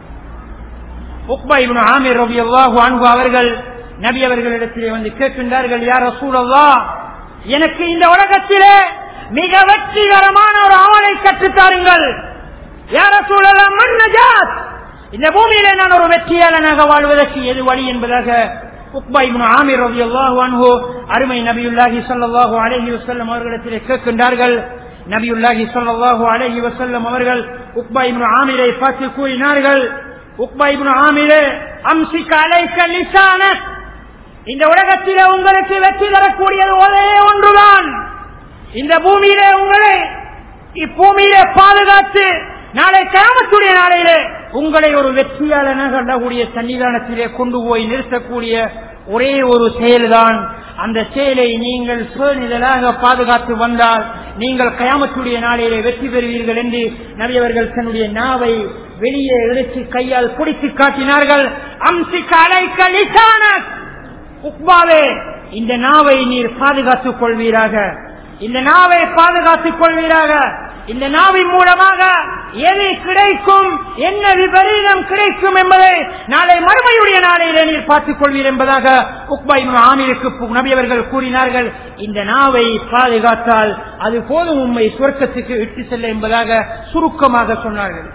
உக்பா இப்னு ஆமீர் ரலியல்லாஹு அன்ஹு அவர்கள் நபி அவர்களிடத்திலே வந்து கேட்கின்றார்கள் யார் ரசூலல்லா எனக்கு இந்த உலகத்திலே மிக வெற்றிகரமான ஒரு அமலை கற்றுத்தாருங்கள் யார் ரசூலல்லா மன் நஜாத் இந்த பூமியிலே நான் ஒரு வெற்றியாளனாக வாழ்வதற்கு எது வழி என்பதாக உக்பா இப்னு ஆமீர் ரலியல்லாஹு அன்ஹு அருமை நபியுல்லாஹி ஸல்லல்லாஹு அலைஹி வஸல்லம் அவர்களிடத்திலே கேட்கின்றார்கள் நபியுல்லாஹி ஸல்லல்லாஹு அலைஹி வஸல்லம் அவர்கள் உக்பா இப்னு ஆமீரை பார்த்து கூறினார்கள் உக்பா இப்னு ஆமீரே அம்சிக அலைக்க லிசானக் இந்த உலகத்திலே உங்களுக்கு வெற்றி தரக்கூடியது ஒரே ஒன்றுதான் இந்த பூமியிலே உங்களை இப்பூமியிலே பாதுகாத்து நாளை கிராமத்துடைய நாளையிலே உங்களை ஒரு வெற்றியாளனாக அல்லக்கூடிய சன்னிதானத்திலே கொண்டு போய் நிறுத்தக்கூடிய ஒரே ஒரு செயல்தான் அந்த செயலை நீங்கள் சுயநிழலாக பாதுகாத்து வந்தால் நீங்கள் கயாமத்துடைய நாளிலே வெற்றி பெறுவீர்கள் என்று நபியவர்கள் தன்னுடைய நாவை வெளியே எடுத்து கையால் பிடித்து காட்டினார்கள் அம்சி கலை கலிசான உக்பாவே இந்த நாவை நீர் பாதுகாத்துக் கொள்வீராக இந்த நாவை பாதுகாத்துக் கொள்வீராக இந்த நாவின் மூலமாக எது கிடைக்கும் என்ன விபரீதம் கிடைக்கும் என்பதை நாளை மறுமையுடைய நாளையிலே நீர் பார்த்துக் கொள்வீர் என்பதாக உக்பா இப்னு ஆமீருக்கு நபி அவர்கள் கூறினார்கள் இந்த நாவை பாதுகாத்தால் அது போதும் உண்மை சுவர்க்கத்துக்கு இட்டு செல்ல என்பதாக சுருக்கமாக சொன்னார்கள்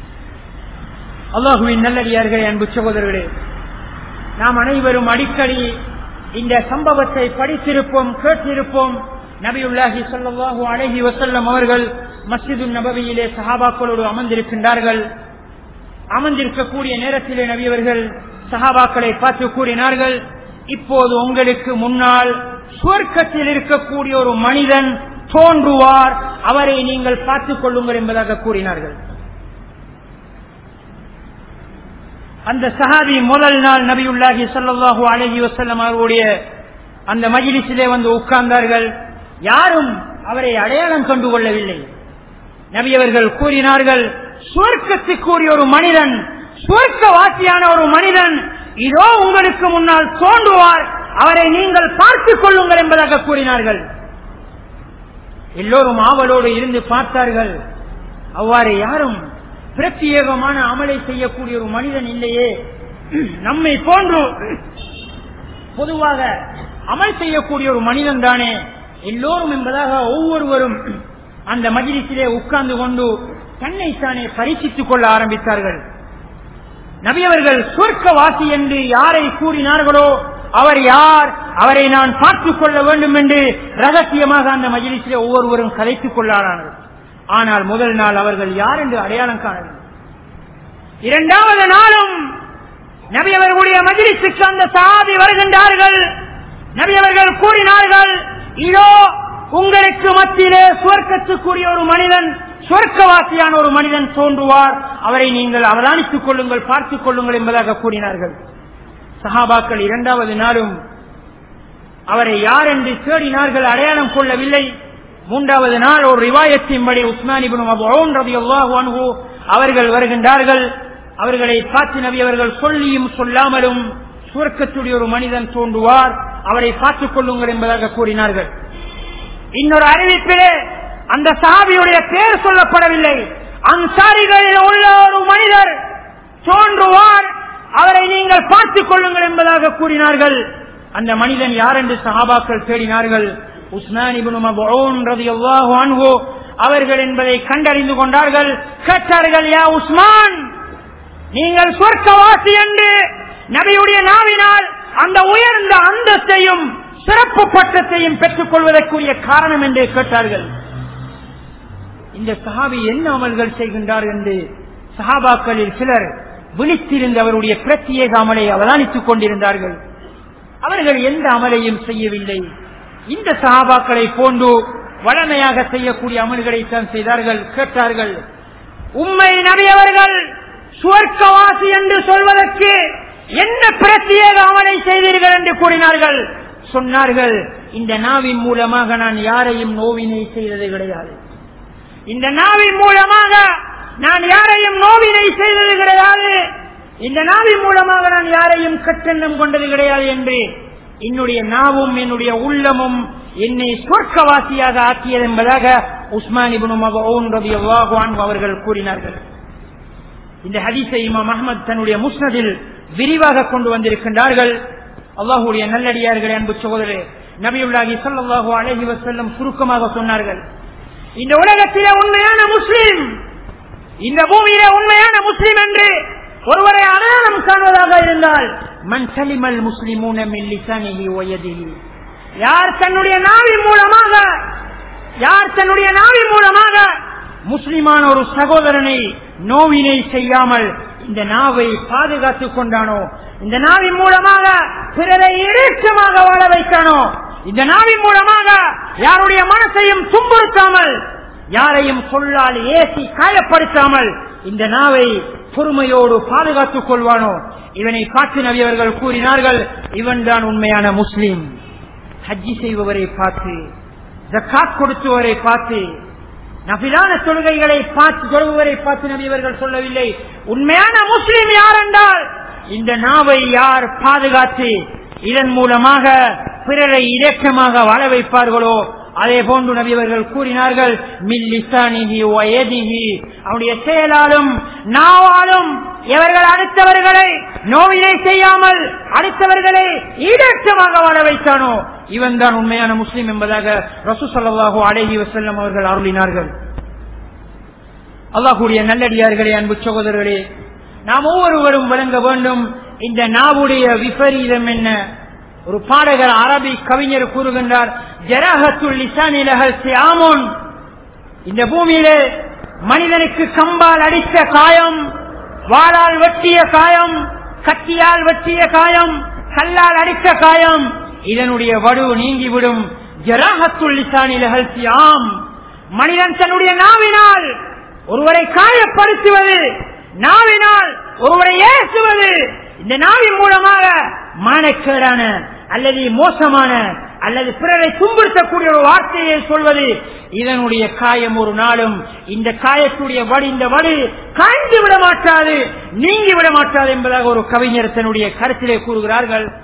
அல்லாஹுவின் நல்லடியார்களே அன்பு சகோதரர்களே நாம் அனைவரும் அடிக்கடி இந்த சம்பவத்தை படித்திருப்போம் கேட்டிருப்போம் நபியுல்லாஹி ஸல்லல்லாஹு அலைஹி வஸல்லம் அவர்கள் மஸ்ஜிது நபவியிலே சஹாபாக்களோடு அமர்ந்திருக்கின்றார்கள் அமர்ந்திருக்கக்கூடிய நேரத்திலே நபி அவர்கள் சஹாபாக்களை பார்த்து கூறினார்கள் இப்போது உங்களுக்கு முன்னால் சுவர்க்கத்தில் இருக்கக்கூடிய ஒரு மனிதன் தோன்றுவார் அவரை நீங்கள் பார்த்துக் கொள்ளுங்கள் என்பதாக கூறினார்கள் அந்த சஹாபி முதல் நாள் நபியுல்லாஹி ஸல்லல்லாஹு அலைஹி வஸல்லம் அவருடைய அந்த மஜிலிஸிலே வந்து உட்கார்ந்தார்கள் யாரும் அவரை அடையாளம் கண்டு கொள்ளவில்லை நபி அவர்கள் கூறினார்கள் சுவர்க்கத்துக்குரிய ஒரு மனிதன் சுவர்க்க வாசியான ஒரு மனிதன் இதோ உங்களுக்கு முன்னால் தோன்றுவார் அவரை நீங்கள் பார்த்துக் கொள்ளுங்கள் என்பதாக கூறினார்கள் எல்லோரும் ஆவலோடு இருந்து பார்த்தார்கள் அவ்வாறு யாரும் பிரத்யேகமான அமலை செய்யக்கூடிய ஒரு மனிதன் இல்லையே நம்மை போன்று பொதுவாக அமல் செய்யக்கூடிய ஒரு மனிதன் தானே எல்லோரும் என்பதாக ஒவ்வொருவரும் அந்த மஜிலிசிலே உட்கார்ந்து கொண்டு தன்னைத்தானே பரீட்சித்துக் கொள்ள ஆரம்பித்தார்கள் நபியவர்கள் சொர்க்கவாசி என்று யாரை கூறினார்களோ அவர் யார் அவரை நான் பார்த்துக் கொள்ள வேண்டும் என்று ரகசியமாக அந்த மஜிலிசிலே ஒவ்வொருவரும் கலைத்துக் கொள்ளார்கள் ஆனால் முதல் நாள் அவர்கள் யார் என்று அடையாளம் காணவில்லை இரண்டாவது நாளும் நபி அவர்களுடைய மஜிலிசுக்கு அந்த சாதி வருகின்றார்கள் நபி அவர்கள் கூறினார்கள் இதோ உங்களுக்கு மத்தியிலே சுவர்க்கத்துக்குரிய ஒரு மனிதன் சொர்க்கவாசியான ஒரு மனிதன் தோன்றுவார் அவரை நீங்கள் அவதானித்துக் கொள்ளுங்கள் பார்த்துக் கொள்ளுங்கள் என்பதாக கூறினார்கள் சஹாபாக்கள் இரண்டாவது நாளும் அவரை யார் என்று தேடினார்கள் அடையாளம் கொள்ளவில்லை மூன்றாவது நாள் ஒரு ரிவாயத்தின்படி உஸ்மானிபுன் ரவி அல்லாஹு அவர்கள் வருகின்றார்கள் அவர்களை பார்த்து நபி அவர்கள் சொல்லியும் சொல்லாமலும் சுவர்க்கத்துடைய ஒரு மனிதன் தோன்றுவார் அவரை பார்த்துக் கொள்ளுங்கள் என்பதாக கூறினார்கள் இன்னொரு அறிவிப்பிலே அந்த சாபியுடைய பேர் சொல்லப்படவில்லை அன்சாரிகளில் உள்ள ஒரு மனிதர் தோன்றுவார் அவரை நீங்கள் பார்த்துக் கொள்ளுங்கள் என்பதாக கூறினார்கள் அந்த மனிதன் யார் என்று சஹாபாக்கள் தேடினார்கள் உஸ்மான் அவர்கள் என்பதை கண்டறிந்து கொண்டார்கள் கேட்டார்கள் யா உஸ்மான் நீங்கள் சொர்க்கவாசி என்று நபியுடைய நாவினால் அந்த உயர்ந்த அந்தத்தையும் சிறப்பு பட்டத்தையும் பெற்றுக் கொள்வதற்குரிய காரணம் என்று கேட்டார்கள் இந்த சஹாபி என்ன அமல்கள் செய்கின்றார் என்று சஹாபாக்களில் சிலர் விழித்திருந்த அவருடைய பிரத்யேக அமலை அவதானித்துக் கொண்டிருந்தார்கள் அவர்கள் எந்த அமலையும் செய்யவில்லை இந்த சஹாபாக்களை போன்று வளமையாக செய்யக்கூடிய அமல்களை தான் செய்தார்கள் கேட்டார்கள் உண்மை நபியவர்கள் சுவர்க்கவாசி என்று சொல்வதற்கு என்ன பிரத்யேக அமலை செய்தீர்கள் என்று கூறினார்கள் சொன்னார்கள் இந்த நாவின் மூலமாக நான் யாரையும் நோவினை செய்தது கிடையாது இந்த நாவின் மூலமாக நான் யாரையும் நோவினை செய்தது கிடையாது இந்த நாவின் மூலமாக நான் யாரையும் கட்டெண்ணம் கொண்டது கிடையாது என்று என்னுடைய நாவும் என்னுடைய உள்ளமும் என்னை சொர்க்கவாசியாக ஆக்கியது என்பதாக உஸ்மான் அவர்கள் கூறினார்கள் இந்த ஹதீஸை இமாம் அஹமது தன்னுடைய முஸ்னதில் விரிவாக கொண்டு வந்திருக்கின்றார்கள் அல்லாஹுடைய நல்லடியார்களே அன்பு சகோதரே நபியுல்லாஹி சல்லாஹூ அலஹி வசல்லம் சுருக்கமாக சொன்னார்கள் இந்த உலகத்திலே உண்மையான முஸ்லீம் இந்த பூமியிலே உண்மையான முஸ்லீம் என்று ஒருவரை அடையாளம் காணுவதாக இருந்தால் மண் சலிமல் முஸ்லிமூன யார் தன்னுடைய நாவின் மூலமாக யார் தன்னுடைய நாவின் மூலமாக முஸ்லிமான ஒரு சகோதரனை நோவினை செய்யாமல் இந்த நாவை பாதுகாத்துக் கொண்டானோ இந்த நாவின் மூலமாக பிறரை இறுக்கமாக வாழ வைத்தானோ இந்த நாவின் மூலமாக யாருடைய மனசையும் துன்புறுத்தாமல் யாரையும் சொல்லால் ஏசி காயப்படுத்தாமல் இந்த நாவை பொறுமையோடு பாதுகாத்துக் கொள்வானோ இவனை பார்த்து நபியவர்கள் கூறினார்கள் இவன் தான் உண்மையான முஸ்லீம் ஹஜ்ஜி செய்பவரை பார்த்து ஜக்காத் கொடுத்தவரை பார்த்து நபிலான தொழுகைகளை பார்த்து தொழுபவரை பார்த்து நபியவர்கள் சொல்லவில்லை உண்மையான முஸ்லீம் யார் என்றால் இந்த நாவை யார் பாதுகாத்து இதன் மூலமாக பிறரை இலக்கமாக வாழ வைப்பார்களோ அதே போன்று நபியவர்கள் கூறினார்கள் மில்லிசானிஹி வயதிஹி அவருடைய செயலாலும் நாவாலும் இவர்கள் அடுத்தவர்களை நோயினை செய்யாமல் அடுத்தவர்களை ஈடற்றமாக வாழ வைத்தானோ இவன் தான் உண்மையான முஸ்லீம் என்பதாக ரசூ சல்லாஹூ அழகி வசல்லம் அவர்கள் அருளினார்கள் அல்லாஹுடைய நல்லடியார்களே அன்பு சகோதரர்களே நாம் ஒவ்வொருவரும் விளங்க வேண்டும் இந்த நாவுடைய விபரீதம் என்ன ஒரு பாடகர் அரபி கவிஞர் கூறுகின்றார் ஜராகத்துல் லிசானிலகல் சியாமோன் இந்த பூமியிலே மனிதனுக்கு கம்பால் அடித்த காயம் வாளால் வெட்டிய காயம் கத்தியால் வெட்டிய காயம் கல்லால் அடித்த காயம் இதனுடைய வடு நீங்கிவிடும் ஜராகத்துல் லிசானிலகல் சியாம் மனிதன் தன்னுடைய நாவினால் ஒருவரை காயப்படுத்துவது நாவினால் ஒருவரை ஏசுவது இந்த நாவின் மூலமாக மானக்கேடான அல்லது மோசமான அல்லது பிறரை துன்புறுத்தக்கூடிய ஒரு வார்த்தையை சொல்வது இதனுடைய காயம் ஒரு நாளும் இந்த காயத்துடைய வடு இந்த வடு காய்ந்து விட மாட்டாது நீங்கி விட மாட்டாது என்பதாக ஒரு கவிஞர் தன்னுடைய கருத்திலே கூறுகிறார்கள்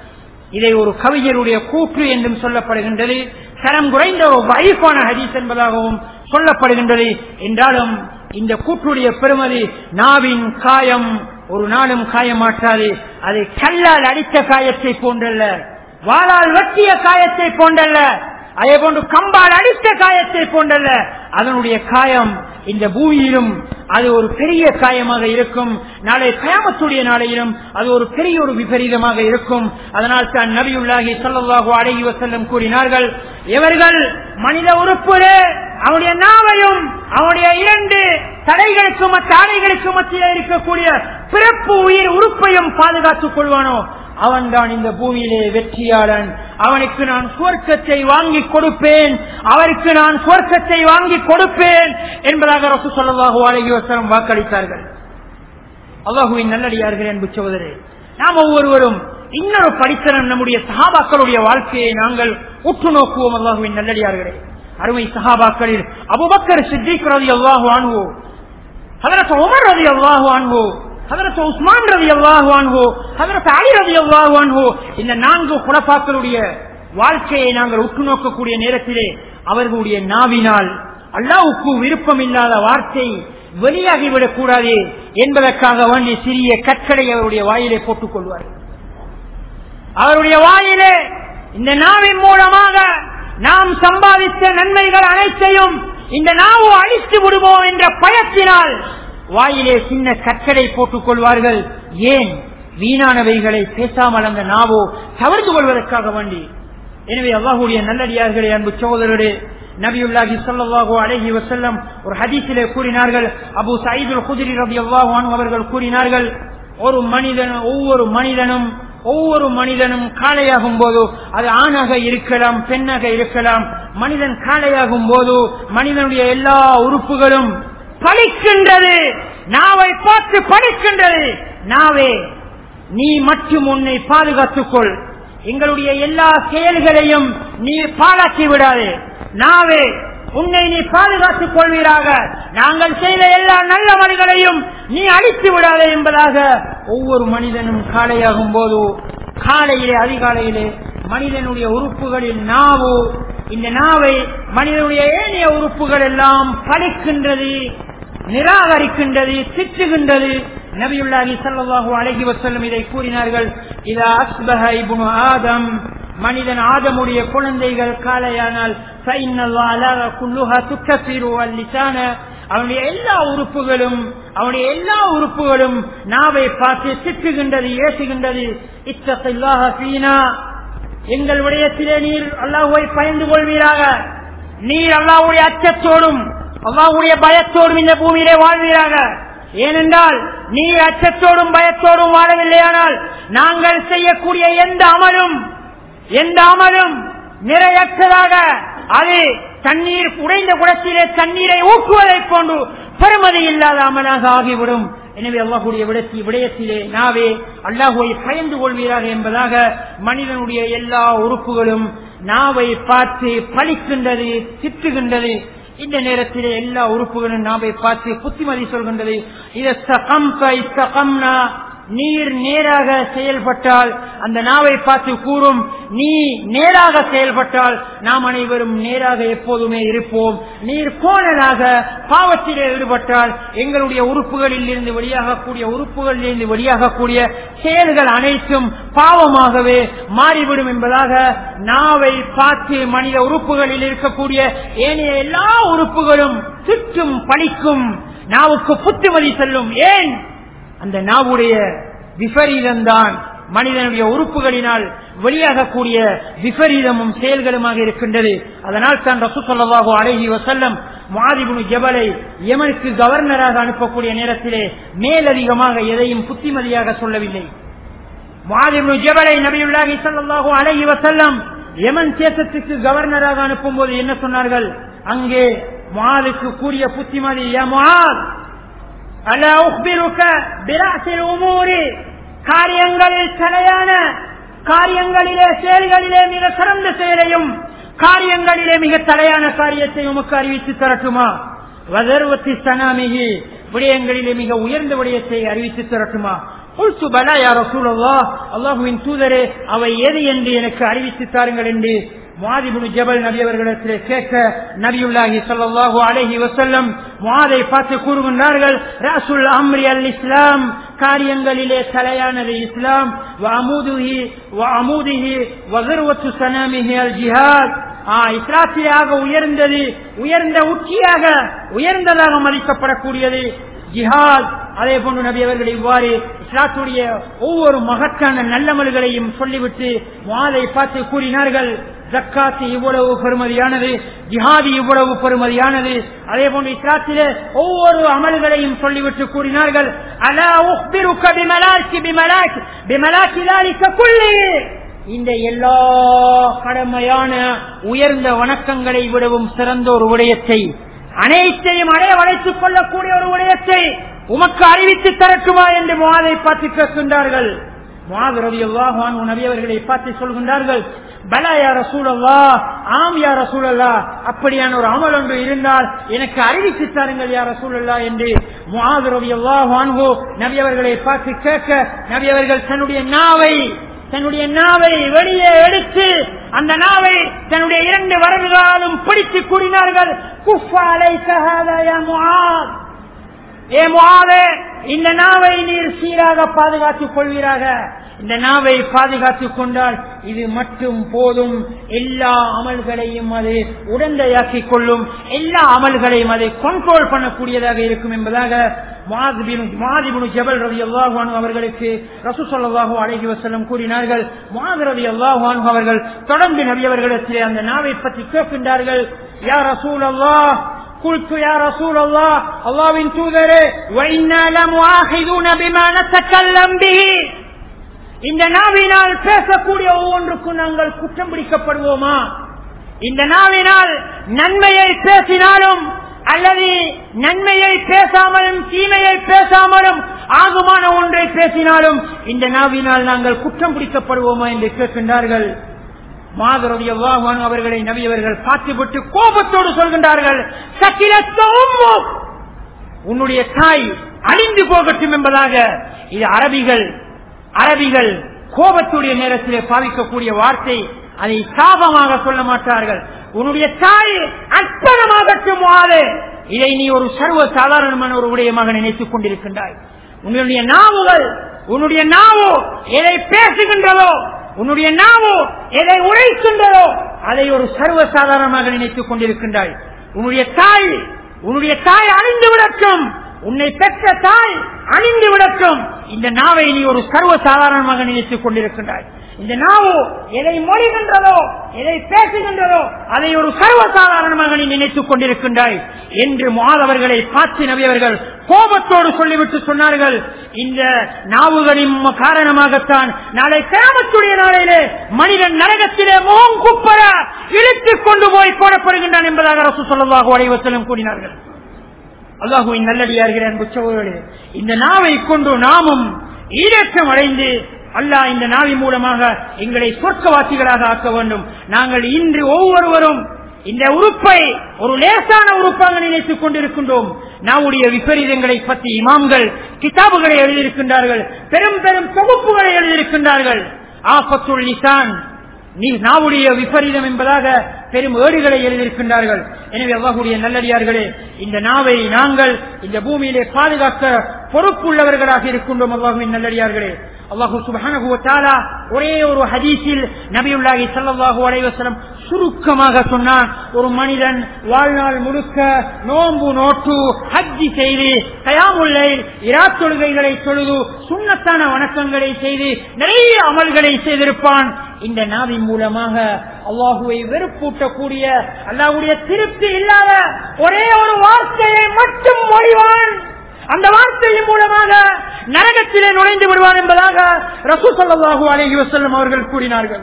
இதை ஒரு கவிஞருடைய கூற்று என்றும் சொல்லப்படுகின்றது தரம் குறைந்த ஒரு வைஃபான ஹதீஸ் என்பதாகவும் சொல்லப்படுகின்றது என்றாலும் இந்த கூற்றுடைய பெருமதி நாவின் காயம் ஒரு நாளும் காயமாற்றாது அதை கல்லால் அடித்த காயத்தை போன்றல்ல வாளால் வெட்டிய காயத்தை போன்றல்ல அதே போன்று கம்பால் அடித்த காயத்தை போன்றல்ல அதனுடைய காயம் இந்த பூமியிலும் அது ஒரு பெரிய காயமாக இருக்கும் நாளை கயாமத்துடைய நாளையிலும் அது ஒரு பெரிய ஒரு விபரீதமாக இருக்கும் அதனால் தான் நபியுல்லாஹி ஸல்லல்லாஹு அலைஹி வஸல்லம் கூறினார்கள் இவர்கள் மனித உறுப்புலே அவனுடைய நாவையும் அவனுடைய இரண்டு தடைகளுக்கு மற்ற ஆடைகளுக்கு மத்தியில் இருக்கக்கூடிய பிறப்பு உயிர் உறுப்பையும் பாதுகாத்துக் கொள்வானோ அவன்தான் இந்த பூமியிலே வெற்றியாளன் அவனுக்கு நான் சுவர்க்கத்தை வாங்கி கொடுப்பேன் அவருக்கு நான் சுவர்க்கத்தை வாங்கி கொடுப்பேன் என்பதாக ரசூ சொல்லலாக அழகி வசனம் வாக்களித்தார்கள் அல்லாஹுவின் நல்லடியார்கள் என்பு சோதரே நாம் ஒவ்வொருவரும் இன்னொரு படித்தனம் நம்முடைய சஹாபாக்களுடைய வாழ்க்கையை நாங்கள் உற்று நோக்குவோம் அல்லாஹுவின் நல்லடியார்களே அருமை சஹாபாக்களில் அபுபக்கர் சித்திக் ரவி அல்லாஹு ஆணுவோ ஹதரத் உமர் ரவி அல்லாஹு ஆணுவோ ஹதரத் உஸ்மான் ரவி அல்லாஹு ஆணுவோ ஹதரத் அலி ரவி அல்லாஹு ஆணுவோ இந்த நான்கு குலப்பாக்களுடைய வாழ்க்கையை நாங்கள் உற்று நோக்கக்கூடிய நேரத்திலே அவர்களுடைய நாவினால் அல்லாவுக்கு விருப்பம் இல்லாத வார்த்தை வெளியாகிவிடக் கூடாது என்பதற்காக வேண்டி சிறிய கற்களை அவருடைய வாயிலே போட்டுக் கொள்வார்கள் அவருடைய வாயிலே இந்த நாவின் மூலமாக நாம் சம்பாதித்த நன்மைகள் அனைத்தையும் இந்த நாவு அழித்து விடுவோம் என்ற பயத்தினால் வாயிலே சின்ன கற்களை போட்டுக் கொள்வார்கள் ஏன் வீணானவைகளை பேசாமல் அந்த நாவோ தவிர்த்து கொள்வதற்காக வேண்டி எனவே அல்லாஹுடைய நல்லடியார்களே அன்பு சகோதரரே நபியுல்லாஹி ஸல்லல்லாஹு அலைஹி வஸல்லம் ஒரு ஹதீஸிலே கூறினார்கள் அபூ சயீதுல் குத்ரி ரலியல்லாஹு அன்ஹு அவர்கள் கூறினார்கள் ஒரு மனிதன் ஒவ்வொரு மனிதனும் ஒவ்வொரு மனிதனும் காளையாகும் போது அது ஆணாக இருக்கலாம் பெண்ணாக இருக்கலாம் மனிதன் காளையாகும் போது மனிதனுடைய எல்லா உறுப்புகளும் பழிக்கின்றது நாவை பார்த்து பழிக்கின்றது நாவே நீ மட்டும் உன்னை பாதுகாத்துக்கொள் எங்களுடைய எல்லா செயல்களையும் நீ பாழாக்கி விடாதே நாவே உன்னை நீ பாதுகாத்துக் கொள்வீராக நாங்கள் செய்த எல்லா நல்ல மனிதர்களையும் நீ அழித்து விடாதே என்பதாக ஒவ்வொரு மனிதனும் காலையாகும் போது காலையிலே அதிகாலையிலே மனிதனுடைய உறுப்புகளில் நாவு இந்த நாவை மனிதனுடைய ஏனைய உறுப்புகள் எல்லாம் பழிக்கின்றது நிராகரிக்கின்றது திட்டுகின்றது நபியுல்லாஹி ஸல்லல்லாஹு அலைஹி வஸல்லம் இதை கூறினார்கள் இதா அஸ்பஹ இப்னு ஆதம் மனிதன் ஆதமுடைய குழந்தைகள் காலையானால் அவனுடைய எல்லா உறுப்புகளும் அவனுடைய எல்லா உறுப்புகளும் நாவை பார்த்து திட்டுகின்றது ஏசுகின்றது இத்தல்லாக பீனா எங்கள் விடயத்திலே நீர் அல்லாஹுவை பயந்து கொள்வீராக நீர் அல்லாஹுடைய அச்சத்தோடும் அல்லாஹுடைய பயத்தோடும் இந்த பூமியிலே வாழ்வீராக ஏனென்றால் நீ அச்சத்தோடும் பயத்தோடும் வாழவில்லையானால் நாங்கள் செய்யக்கூடிய எந்த அமலும் எந்த அமலும் நிறையற்றதாக அது தண்ணீர் உடைந்த குடத்திலே தண்ணீரை ஊக்குவதைப் போன்று பெருமதி இல்லாத அமலாக ஆகிவிடும் எனவே அல்லாஹுடைய விடத்தி விடயத்திலே நாவே அல்லாஹுவை பயந்து கொள்வீராக என்பதாக மனிதனுடைய எல்லா உறுப்புகளும் நாவை பார்த்து பழிக்கின்றது திட்டுகின்றது இந்த நேரத்திலே எல்லா உறுப்புகளும் நாவை பார்த்து புத்திமதி சொல்கின்றது இதை நீர் நேராக செயல்பட்டால் அந்த நாவை பார்த்து கூறும் நீ நேராக செயல்பட்டால் நாம் அனைவரும் நேராக எப்போதுமே இருப்போம் நீர் கோணலாக பாவத்திலே ஈடுபட்டால் எங்களுடைய உறுப்புகளில் இருந்து வெளியாகக்கூடிய உறுப்புகளில் இருந்து வெளியாகக்கூடிய செயல்கள் அனைத்தும் பாவமாகவே மாறிவிடும் என்பதாக நாவை பார்த்து மனித உறுப்புகளில் இருக்கக்கூடிய ஏனைய எல்லா உறுப்புகளும் திட்டும் பழிக்கும் நாவுக்கு புத்துமதி செல்லும் ஏன் அந்த நாவுடைய விபரீதம்தான் மனிதனுடைய உறுப்புகளினால் வெளியாகக்கூடிய விபரீதமும் செயல்களுமாக இருக்கின்றது அதனால் தான் ரசூ சொல்லவாகோ அழகி வசல்லம் மாதிபுனு ஜபலை எமனுக்கு கவர்னராக அனுப்பக்கூடிய நேரத்திலே மேலதிகமாக எதையும் புத்திமதியாக சொல்லவில்லை மாதிபுனு ஜபலை நபியுல்லாஹி ஸல்லல்லாஹு அலைஹி வஸல்லம் யமன் தேசத்துக்கு கவர்னராக அனுப்பும் போது என்ன சொன்னார்கள் அங்கே மாலுக்கு கூறிய புத்திமதி யா முஆத் அலா உக்பிருக்க பிராசில் உமூரி காரியங்களில் தலையான காரியங்களிலே செயல்களிலே மிக சிறந்த செயலையும் காரியங்களிலே மிக தலையான காரியத்தை உமக்கு அறிவித்து தரட்டுமா வதர்வத்தி சனாமிகி விடயங்களிலே மிக உயர்ந்த விடயத்தை அறிவித்து தரட்டுமா قلت بلى يا رسول الله அல்லாஹுவின் தூதரே அவை எது என்று எனக்கு அறிவித்து தாருங்கள் என்று முஆதிபுன் ஜபல் நபி அவர்களிடத்திலே கேட்க நபியுல்லாஹி ஸல்லல்லாஹு அலைஹி வஸல்லம் முஆதை பார்த்து கூறுகின்றார்கள் ரஸுல் அம்ரி அல் இஸ்லாம் காரியங்களிலே தலையானது இஸ்லாம் வஅமூதுஹி வஅமூதிஹி வஸர்வத்து சனாமிஹி அல் ஜிஹாத் இஸ்லாத்தியாக உயர்ந்தது உயர்ந்த உச்சியாக உயர்ந்ததாக மதிக்கப்படக்கூடியது ஜிஹாத் அதே போன்று நபி அவர்கள் இவ்வாறு இஸ்லாத்துடைய ஒவ்வொரு மகத்தான நல்லமல்களையும் சொல்லிவிட்டு மாலை பார்த்து கூறினார்கள் ஜக்காத்து இவ்வளவு பெருமதியானது ஜிஹாதி இவ்வளவு பெருமதியானது அதே போன்று இஸ்லாத்திலே ஒவ்வொரு அமல்களையும் சொல்லிவிட்டு கூறினார்கள் அலா உஹ்பிருக்க பிமலாக்கி பிமலாக்கி பிமலாக்கி ذلك كله இந்த எல்லா கடமையான உயர்ந்த வணக்கங்களை விடவும் சிறந்த ஒரு விடயத்தை அனைத்தையும் அடைய வளைத்துக் கொள்ளக்கூடிய ஒரு விடயத்தை உமக்கு அறிவித்து தரட்டுமா என்று மாதை பார்த்து கேட்கின்றார்கள் நபியவர்களை பார்த்து சொல்கின்றார்கள் பலா யார சூழல்லா ஆம் யார சூழல்லா அப்படியான ஒரு அமல் ஒன்று இருந்தால் எனக்கு அறிவித்து தாருங்கள் யார சூழல்லா என்று முகாது வான்கோ நபியவர்களை பார்த்து கேட்க நபியவர்கள் தன்னுடைய நாவை தன்னுடைய நாவை வெளியே எடுத்து அந்த நாவை தன்னுடைய இரண்டு வரவுகளாலும் பிடித்து கூறினார்கள் குஃபாலை ஏ முகாதே இந்த நாவை நீர் சீராக பாதுகாத்துக் கொள்வீராக இந்த நாவை பாதுகாத்துக் கொண்டால் இது மட்டும் போதும் எல்லா அமல்களையும் அது உடந்தையாக்கிக் கொள்ளும் எல்லா அமல்களையும் அதை கண்ட்ரோல் பண்ணக்கூடியதாக இருக்கும் என்பதாக ஜபல் ரவி அல்லாஹான் அவர்களுக்கு ரசூ சொல்லாஹு அழகி வசலம் கூறினார்கள் மாது ரவி அல்லாஹான் அவர்கள் தொடர்ந்து நபியவர்களிடத்திலே அந்த நாவை பற்றி கேட்கின்றார்கள் யார் ரசூல் அல்லாஹ் قلت يا رسول الله الله من تودره وإنا لمؤاخذون بما نتكلم به இந்த நாவினால் பேசக்கூடிய ஒவ்வொன்றுக்கும் நாங்கள் குற்றம் பிடிக்கப்படுவோமா இந்த நாவினால் நன்மையை பேசினாலும் அல்லது நன்மையை பேசாமலும் தீமையை பேசாமலும் ஆகுமான ஒன்றை பேசினாலும் இந்த நாவினால் நாங்கள் குற்றம் பிடிக்கப்படுவோமா என்று கேட்கின்றார்கள் மாதரவி அல்லாஹான் அவர்களை நபியவர்கள் பார்த்துவிட்டு கோபத்தோடு சொல்கின்றார்கள் சக்கிலத்தோம் உன்னுடைய தாய் அழிந்து போகட்டும் என்பதாக இது அரபிகள் அரபிகள் கோபத்துடைய நேரத்திலே பாவிக்கக்கூடிய வார்த்தை அதை சாபமாக சொல்ல மாட்டார்கள் உன்னுடைய தாய் அற்புதமாகட்டும் ஆறு இதை நீ ஒரு சர்வ சாதாரணமான ஒரு உடையமாக நினைத்துக் கொண்டிருக்கின்றாய் உன்னுடைய நாவுகள் உன்னுடைய நாவோ எதை பேசுகின்றதோ உன்னுடைய நாவோ எதை உரைக்கின்றதோ அதை ஒரு சர்வ சாதாரணமாக நினைத்துக் கொண்டிருக்கின்றாய் உன்னுடைய தாய் உன்னுடைய தாய் அணிந்து விடட்டும் உன்னை பெற்ற தாய் அணிந்து விடட்டும் இந்த நாவை நீ ஒரு சர்வ சாதாரணமாக நினைத்துக் கொண்டிருக்கின்றாய் இந்த நாவோ எதை மொழிகின்றதோ எதை பேசுகின்றதோ அதை ஒரு சர்வ சாதாரணமாக நீ நினைத்துக் கொண்டிருக்கின்றாய் என்று மாதவர்களை பார்த்து நபியவர்கள் கோபத்தோடு சொல்லிவிட்டு சொன்னார்கள் இந்த நாவுகளின் காரணமாகத்தான் நாளை கிராமத்துடைய நாளையிலே மனிதன் நரகத்திலே முகம் குப்பர இழுத்துக் கொண்டு போய் போடப்படுகின்றான் என்பதாக அரசு சொல்லதாக உடைவசலம் கூறினார்கள் அல்லாஹுவின் நல்லடியார்கள் அன்பு சகோதரர்களே இந்த நாவை கொண்டு நாமும் ஈரேற்றம் அடைந்து அல்லாஹ் இந்த நாவி மூலமாக எங்களை சொர்க்கவாசிகளாக ஆக்க வேண்டும் நாங்கள் இன்று ஒவ்வொருவரும் இந்த உறுப்பை ஒரு லேசான உறுப்பாக நினைத்துக் கொண்டிருக்கின்றோம் நாவுடைய விபரீதங்களை பற்றி இமாம்கள் கிதாபுகளை எழுதியிருக்கின்றார்கள் பெரும் பெரும் தொகுப்புகளை எழுதியிருக்கின்றார்கள் ஆபத்துள் நிசான் நீ நாவுடைய விபரீதம் என்பதாக பெரும் ஏடுகளை எழுதியிருக்கின்றார்கள் எனவே அவ்வாவுடைய நல்லடியார்களே இந்த நாவை நாங்கள் இந்த பூமியிலே பாதுகாக்க பொறுப்புள்ளவர்களாக இருக்கின்றோம் அவ்வாஹுவின் நல்லடியார்களே அல்லாஹு சுபஹானஹு ஒரே ஒரு ஹதீஸில் நபியுல்லாஹி ஸல்லல்லாஹு அலைஹி வஸல்லம் சுருக்கமாக சொன்னான் ஒரு மனிதன் வாழ்நாள் முழுக்க நோன்பு நோட்டு ஹஜ்ஜி செய்து கயாமுல்லை இராத் தொழுகைகளை தொழுது சுண்ணத்தான வணக்கங்களை செய்து நிறைய அமல்களை செய்திருப்பான் இந்த நாவின் மூலமாக அல்லாஹுவை வெறுப்பூட்டக்கூடிய அல்லாஹுடைய திருப்தி இல்லாத ஒரே ஒரு வார்த்தையை மட்டும் மொழிவான் அந்த வார்த்தையின் மூலமாக நரகத்திலே நுழைந்து விடுவான் என்பதாக ரசூ சல்லாஹூ அலஹி வசல்லம் அவர்கள் கூறினார்கள்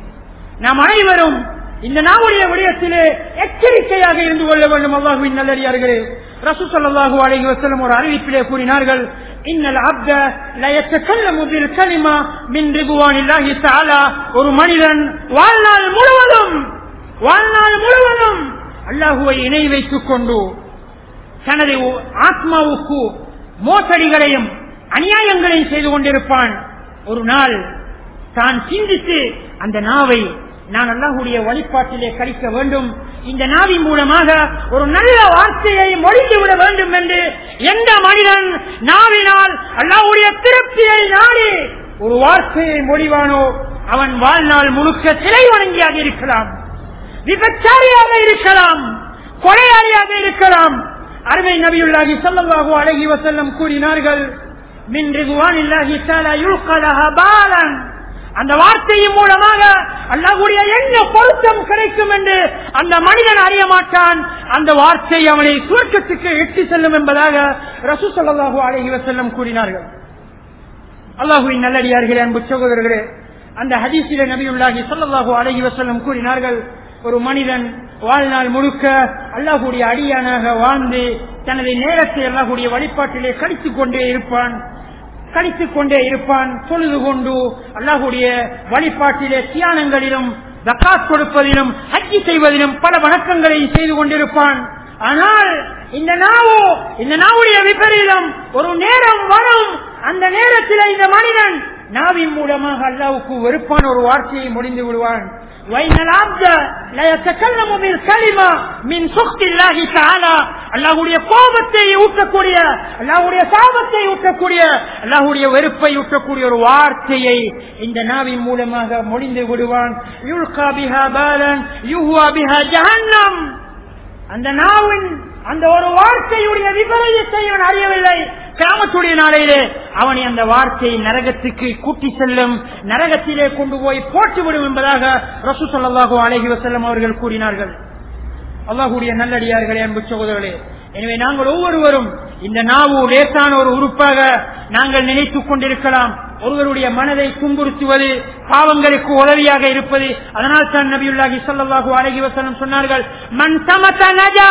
நாம் அனைவரும் இந்த நாவுடைய விடயத்திலே எச்சரிக்கையாக இருந்து கொள்ள வேண்டும் அல்லாஹுவின் நல்லடியார்களே ரசூ சல்லாஹூ அலஹி வசல்லம் ஒரு அறிவிப்பிலே கூறினார்கள் இன்னல் அப்த லயத்தக்கல்லமு பில் கலிமா மின் ரிபுவானில்லாஹி தஆலா ஒரு மனிதன் வாழ்நாள் முழுவதும் வாழ்நாள் முழுவதும் அல்லாஹுவை இணை வைத்துக் கொண்டு தனது ஆத்மாவுக்கு மோசடிகளையும் அநியாயங்களையும் செய்து கொண்டிருப்பான் ஒரு நாள் தான் சிந்தித்து அந்த நாவை நான் அல்லாஹுடைய வழிபாட்டிலே கழிக்க வேண்டும் இந்த நாவின் மூலமாக ஒரு நல்ல வார்த்தையை மொழிந்து விட வேண்டும் என்று எந்த மனிதன் நாவினால் அல்லாஹுடைய திருப்தியை நாடி ஒரு வார்த்தையை மொழிவானோ அவன் வாழ்நாள் முழுக்க சிலை வணங்கியாக இருக்கலாம் விபச்சாரியாக இருக்கலாம் கொலையாளியாக இருக்கலாம் அருமை நபியுல்லாஹி ஸல்லல்லாஹு அலைஹி வஸல்லம் கூறினார்கள் மின் ரிதுவானில்லாஹி தஆலா யுல்கலஹ பாலன் அந்த வார்த்தையின் மூலமாக அல்லாஹ்வுடைய என்ன பொருத்தம் கிடைக்கும் என்று அந்த மனிதன் அறிய மாட்டான் அந்த வார்த்தை அவனை சுவர்க்கத்துக்கு எட்டி செல்லும் என்பதாக ரசூ ஸல்லல்லாஹு அலைஹி வஸல்லம் கூறினார்கள் அல்லாஹுவின் நல்லடியார்களே அன்பு சகோதரர்களே அந்த ஹதீஸில நபியுல்லாஹி ஸல்லல்லாஹு அலைஹி வஸல்லம் கூறினார்கள் ஒரு மனிதன் வாழ்நாள் முழுக்க அல்லாஹுடைய அடியானாக வாழ்ந்து தனது நேரத்தை அல்லாஹுடைய வழிபாட்டிலே கழித்துக் கொண்டே இருப்பான் கழித்துக் கொண்டே இருப்பான் தொழுது கொண்டு அல்லாஹுடைய வழிபாட்டிலே தியானங்களிலும் ஜக்காத் கொடுப்பதிலும் ஹஜ்ஜி செய்வதிலும் பல வணக்கங்களை செய்து கொண்டிருப்பான் ஆனால் இந்த நாவு இந்த நாவுடைய விபரீதம் ஒரு நேரம் வரும் அந்த நேரத்தில் இந்த மனிதன் நாவின் மூலமாக அல்லாவுக்கு வெறுப்பான ஒரு வார்த்தையை முடிந்து விடுவான் وإن العبد لا يتكلم بالكلمة من سخط الله تعالى அல்லாஹுடைய கோபத்தை ஊட்டக்கூடிய அல்லாஹுடைய சாபத்தை ஊட்டக்கூடிய அல்லாஹுடைய வெறுப்பை ஊட்டக்கூடிய ஒரு வார்த்தையை இந்த நாவின் மூலமாக முடிந்து விடுவான் யுல்கா பிஹா பாலன் யுஹுவா பிஹா ஜஹன்னம் அந்த நாவின் அந்த ஒரு வார்த்தையுடைய விபரீதத்தை அவன் அறியவில்லை கிராமத்துடைய நாளையிலே அவனை அந்த வார்த்தையை நரகத்துக்கு கூட்டி செல்லும் நரகத்திலே கொண்டு போய் போட்டுவிடும் என்பதாக ரசூ சல்லாஹூ அலஹி வசல்லம் அவர்கள் கூறினார்கள் அல்லாஹுடைய நல்லடியார்களே அன்பு சகோதரர்களே எனவே நாங்கள் ஒவ்வொருவரும் இந்த நாவு லேசான ஒரு உறுப்பாக நாங்கள் நினைத்துக் கொண்டிருக்கலாம் ஒருவருடைய மனதை துன்புறுத்துவது பாவங்களுக்கு உதவியாக இருப்பது அதனால் தான் நபியுல்லாஹி ஸல்லல்லாஹு அலைஹி வஸல்லம் சொன்னார்கள் மன் சமத நஜா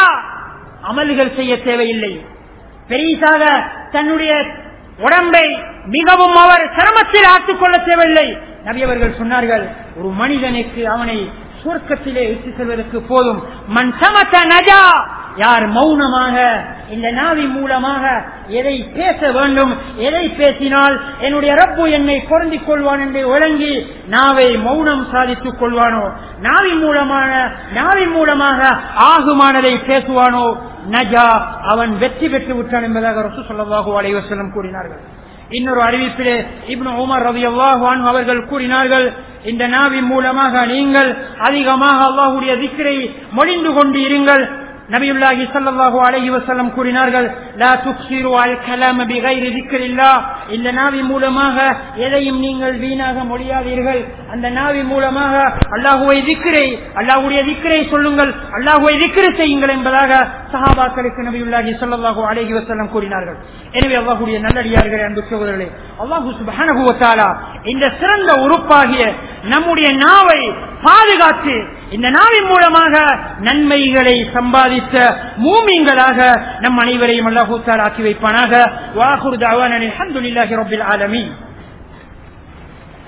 அமல்கள் செய்ய தேவையில்லை பெரிசாக தன்னுடைய உடம்பை மிகவும் அவர் சிரமத்தில் ஆக்கிக் கொள்ள தேவையில்லை நபி அவர்கள் சொன்னார்கள் ஒரு மனிதனுக்கு அவனை சுவர்க்கத்திலே இட்டு செல்வதற்கு போதும் மண் சமத்த நஜா யார் மௌனமாக இந்த நாவி மூலமாக எதை பேச வேண்டும் எதை பேசினால் என்னுடைய ரப்பு என்னை பொருந்திக் கொள்வான் என்று விளங்கி நாவை மௌனம் சாதித்துக் கொள்வானோ நாவி மூலமான நாவி மூலமாக ஆகுமானதை பேசுவானோ நஜா அவன் வெற்றி பெற்று விட்டான் என்பதாக ரசூ சொல்லவாகு அலைவசலம் கூறினார்கள் இன்னொரு அறிவிப்பிலே இப்னு உமர் ரவி அல்லாஹான் அவர்கள் கூறினார்கள் இந்த நாவின் மூலமாக நீங்கள் அதிகமாக அல்லாஹுடைய திக்கரை மொழிந்து கொண்டு இருங்கள் நபியுல்லாஹி ஸல்லல்லாஹு அலைஹி வஸல்லம் கூறினார்கள் லா துக்ஸிரு அல் கலாம் பிகைரி ذிக்ரில்லா இந்த நாவி மூலமாக எதையும் நீங்கள் வீணாக மொழியாதீர்கள் அந்த நாவி மூலமாக அல்லாஹ்வை திக்ரை அல்லாஹ்வுடைய திக்ரை சொல்லுங்கள் அல்லாஹ்வை திக்ர் செய்யுங்கள் என்பதாக சஹாபாக்களுக்கு நபியுல்லாஹி ஸல்லல்லாஹு அலைஹி வஸல்லம் கூறினார்கள் எனவே அல்லாஹ்வுடைய நல்லடியார்களே அன்பு சகோதரர்களே அல்லாஹ் சுப்ஹானஹு வ தஆலா இந்த சிறந்த உறுப்பாகிய நம்முடைய நாவை பாதுகாத்து இந்த நாவின் மூலமாக நன்மைகளை சம்பாதித்த மூமிங்களாக நம் அனைவரையும் அல்லாஹூ தால் ஆக்கி வைப்பானாக வாகுர் தாவான் அல்ஹம்துலில்லாஹி ரப்பில் ஆலமீன்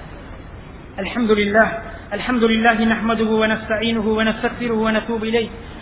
الحمد لله الحمد لله نحمده ونستعينه ونستغفره ونتوب إليه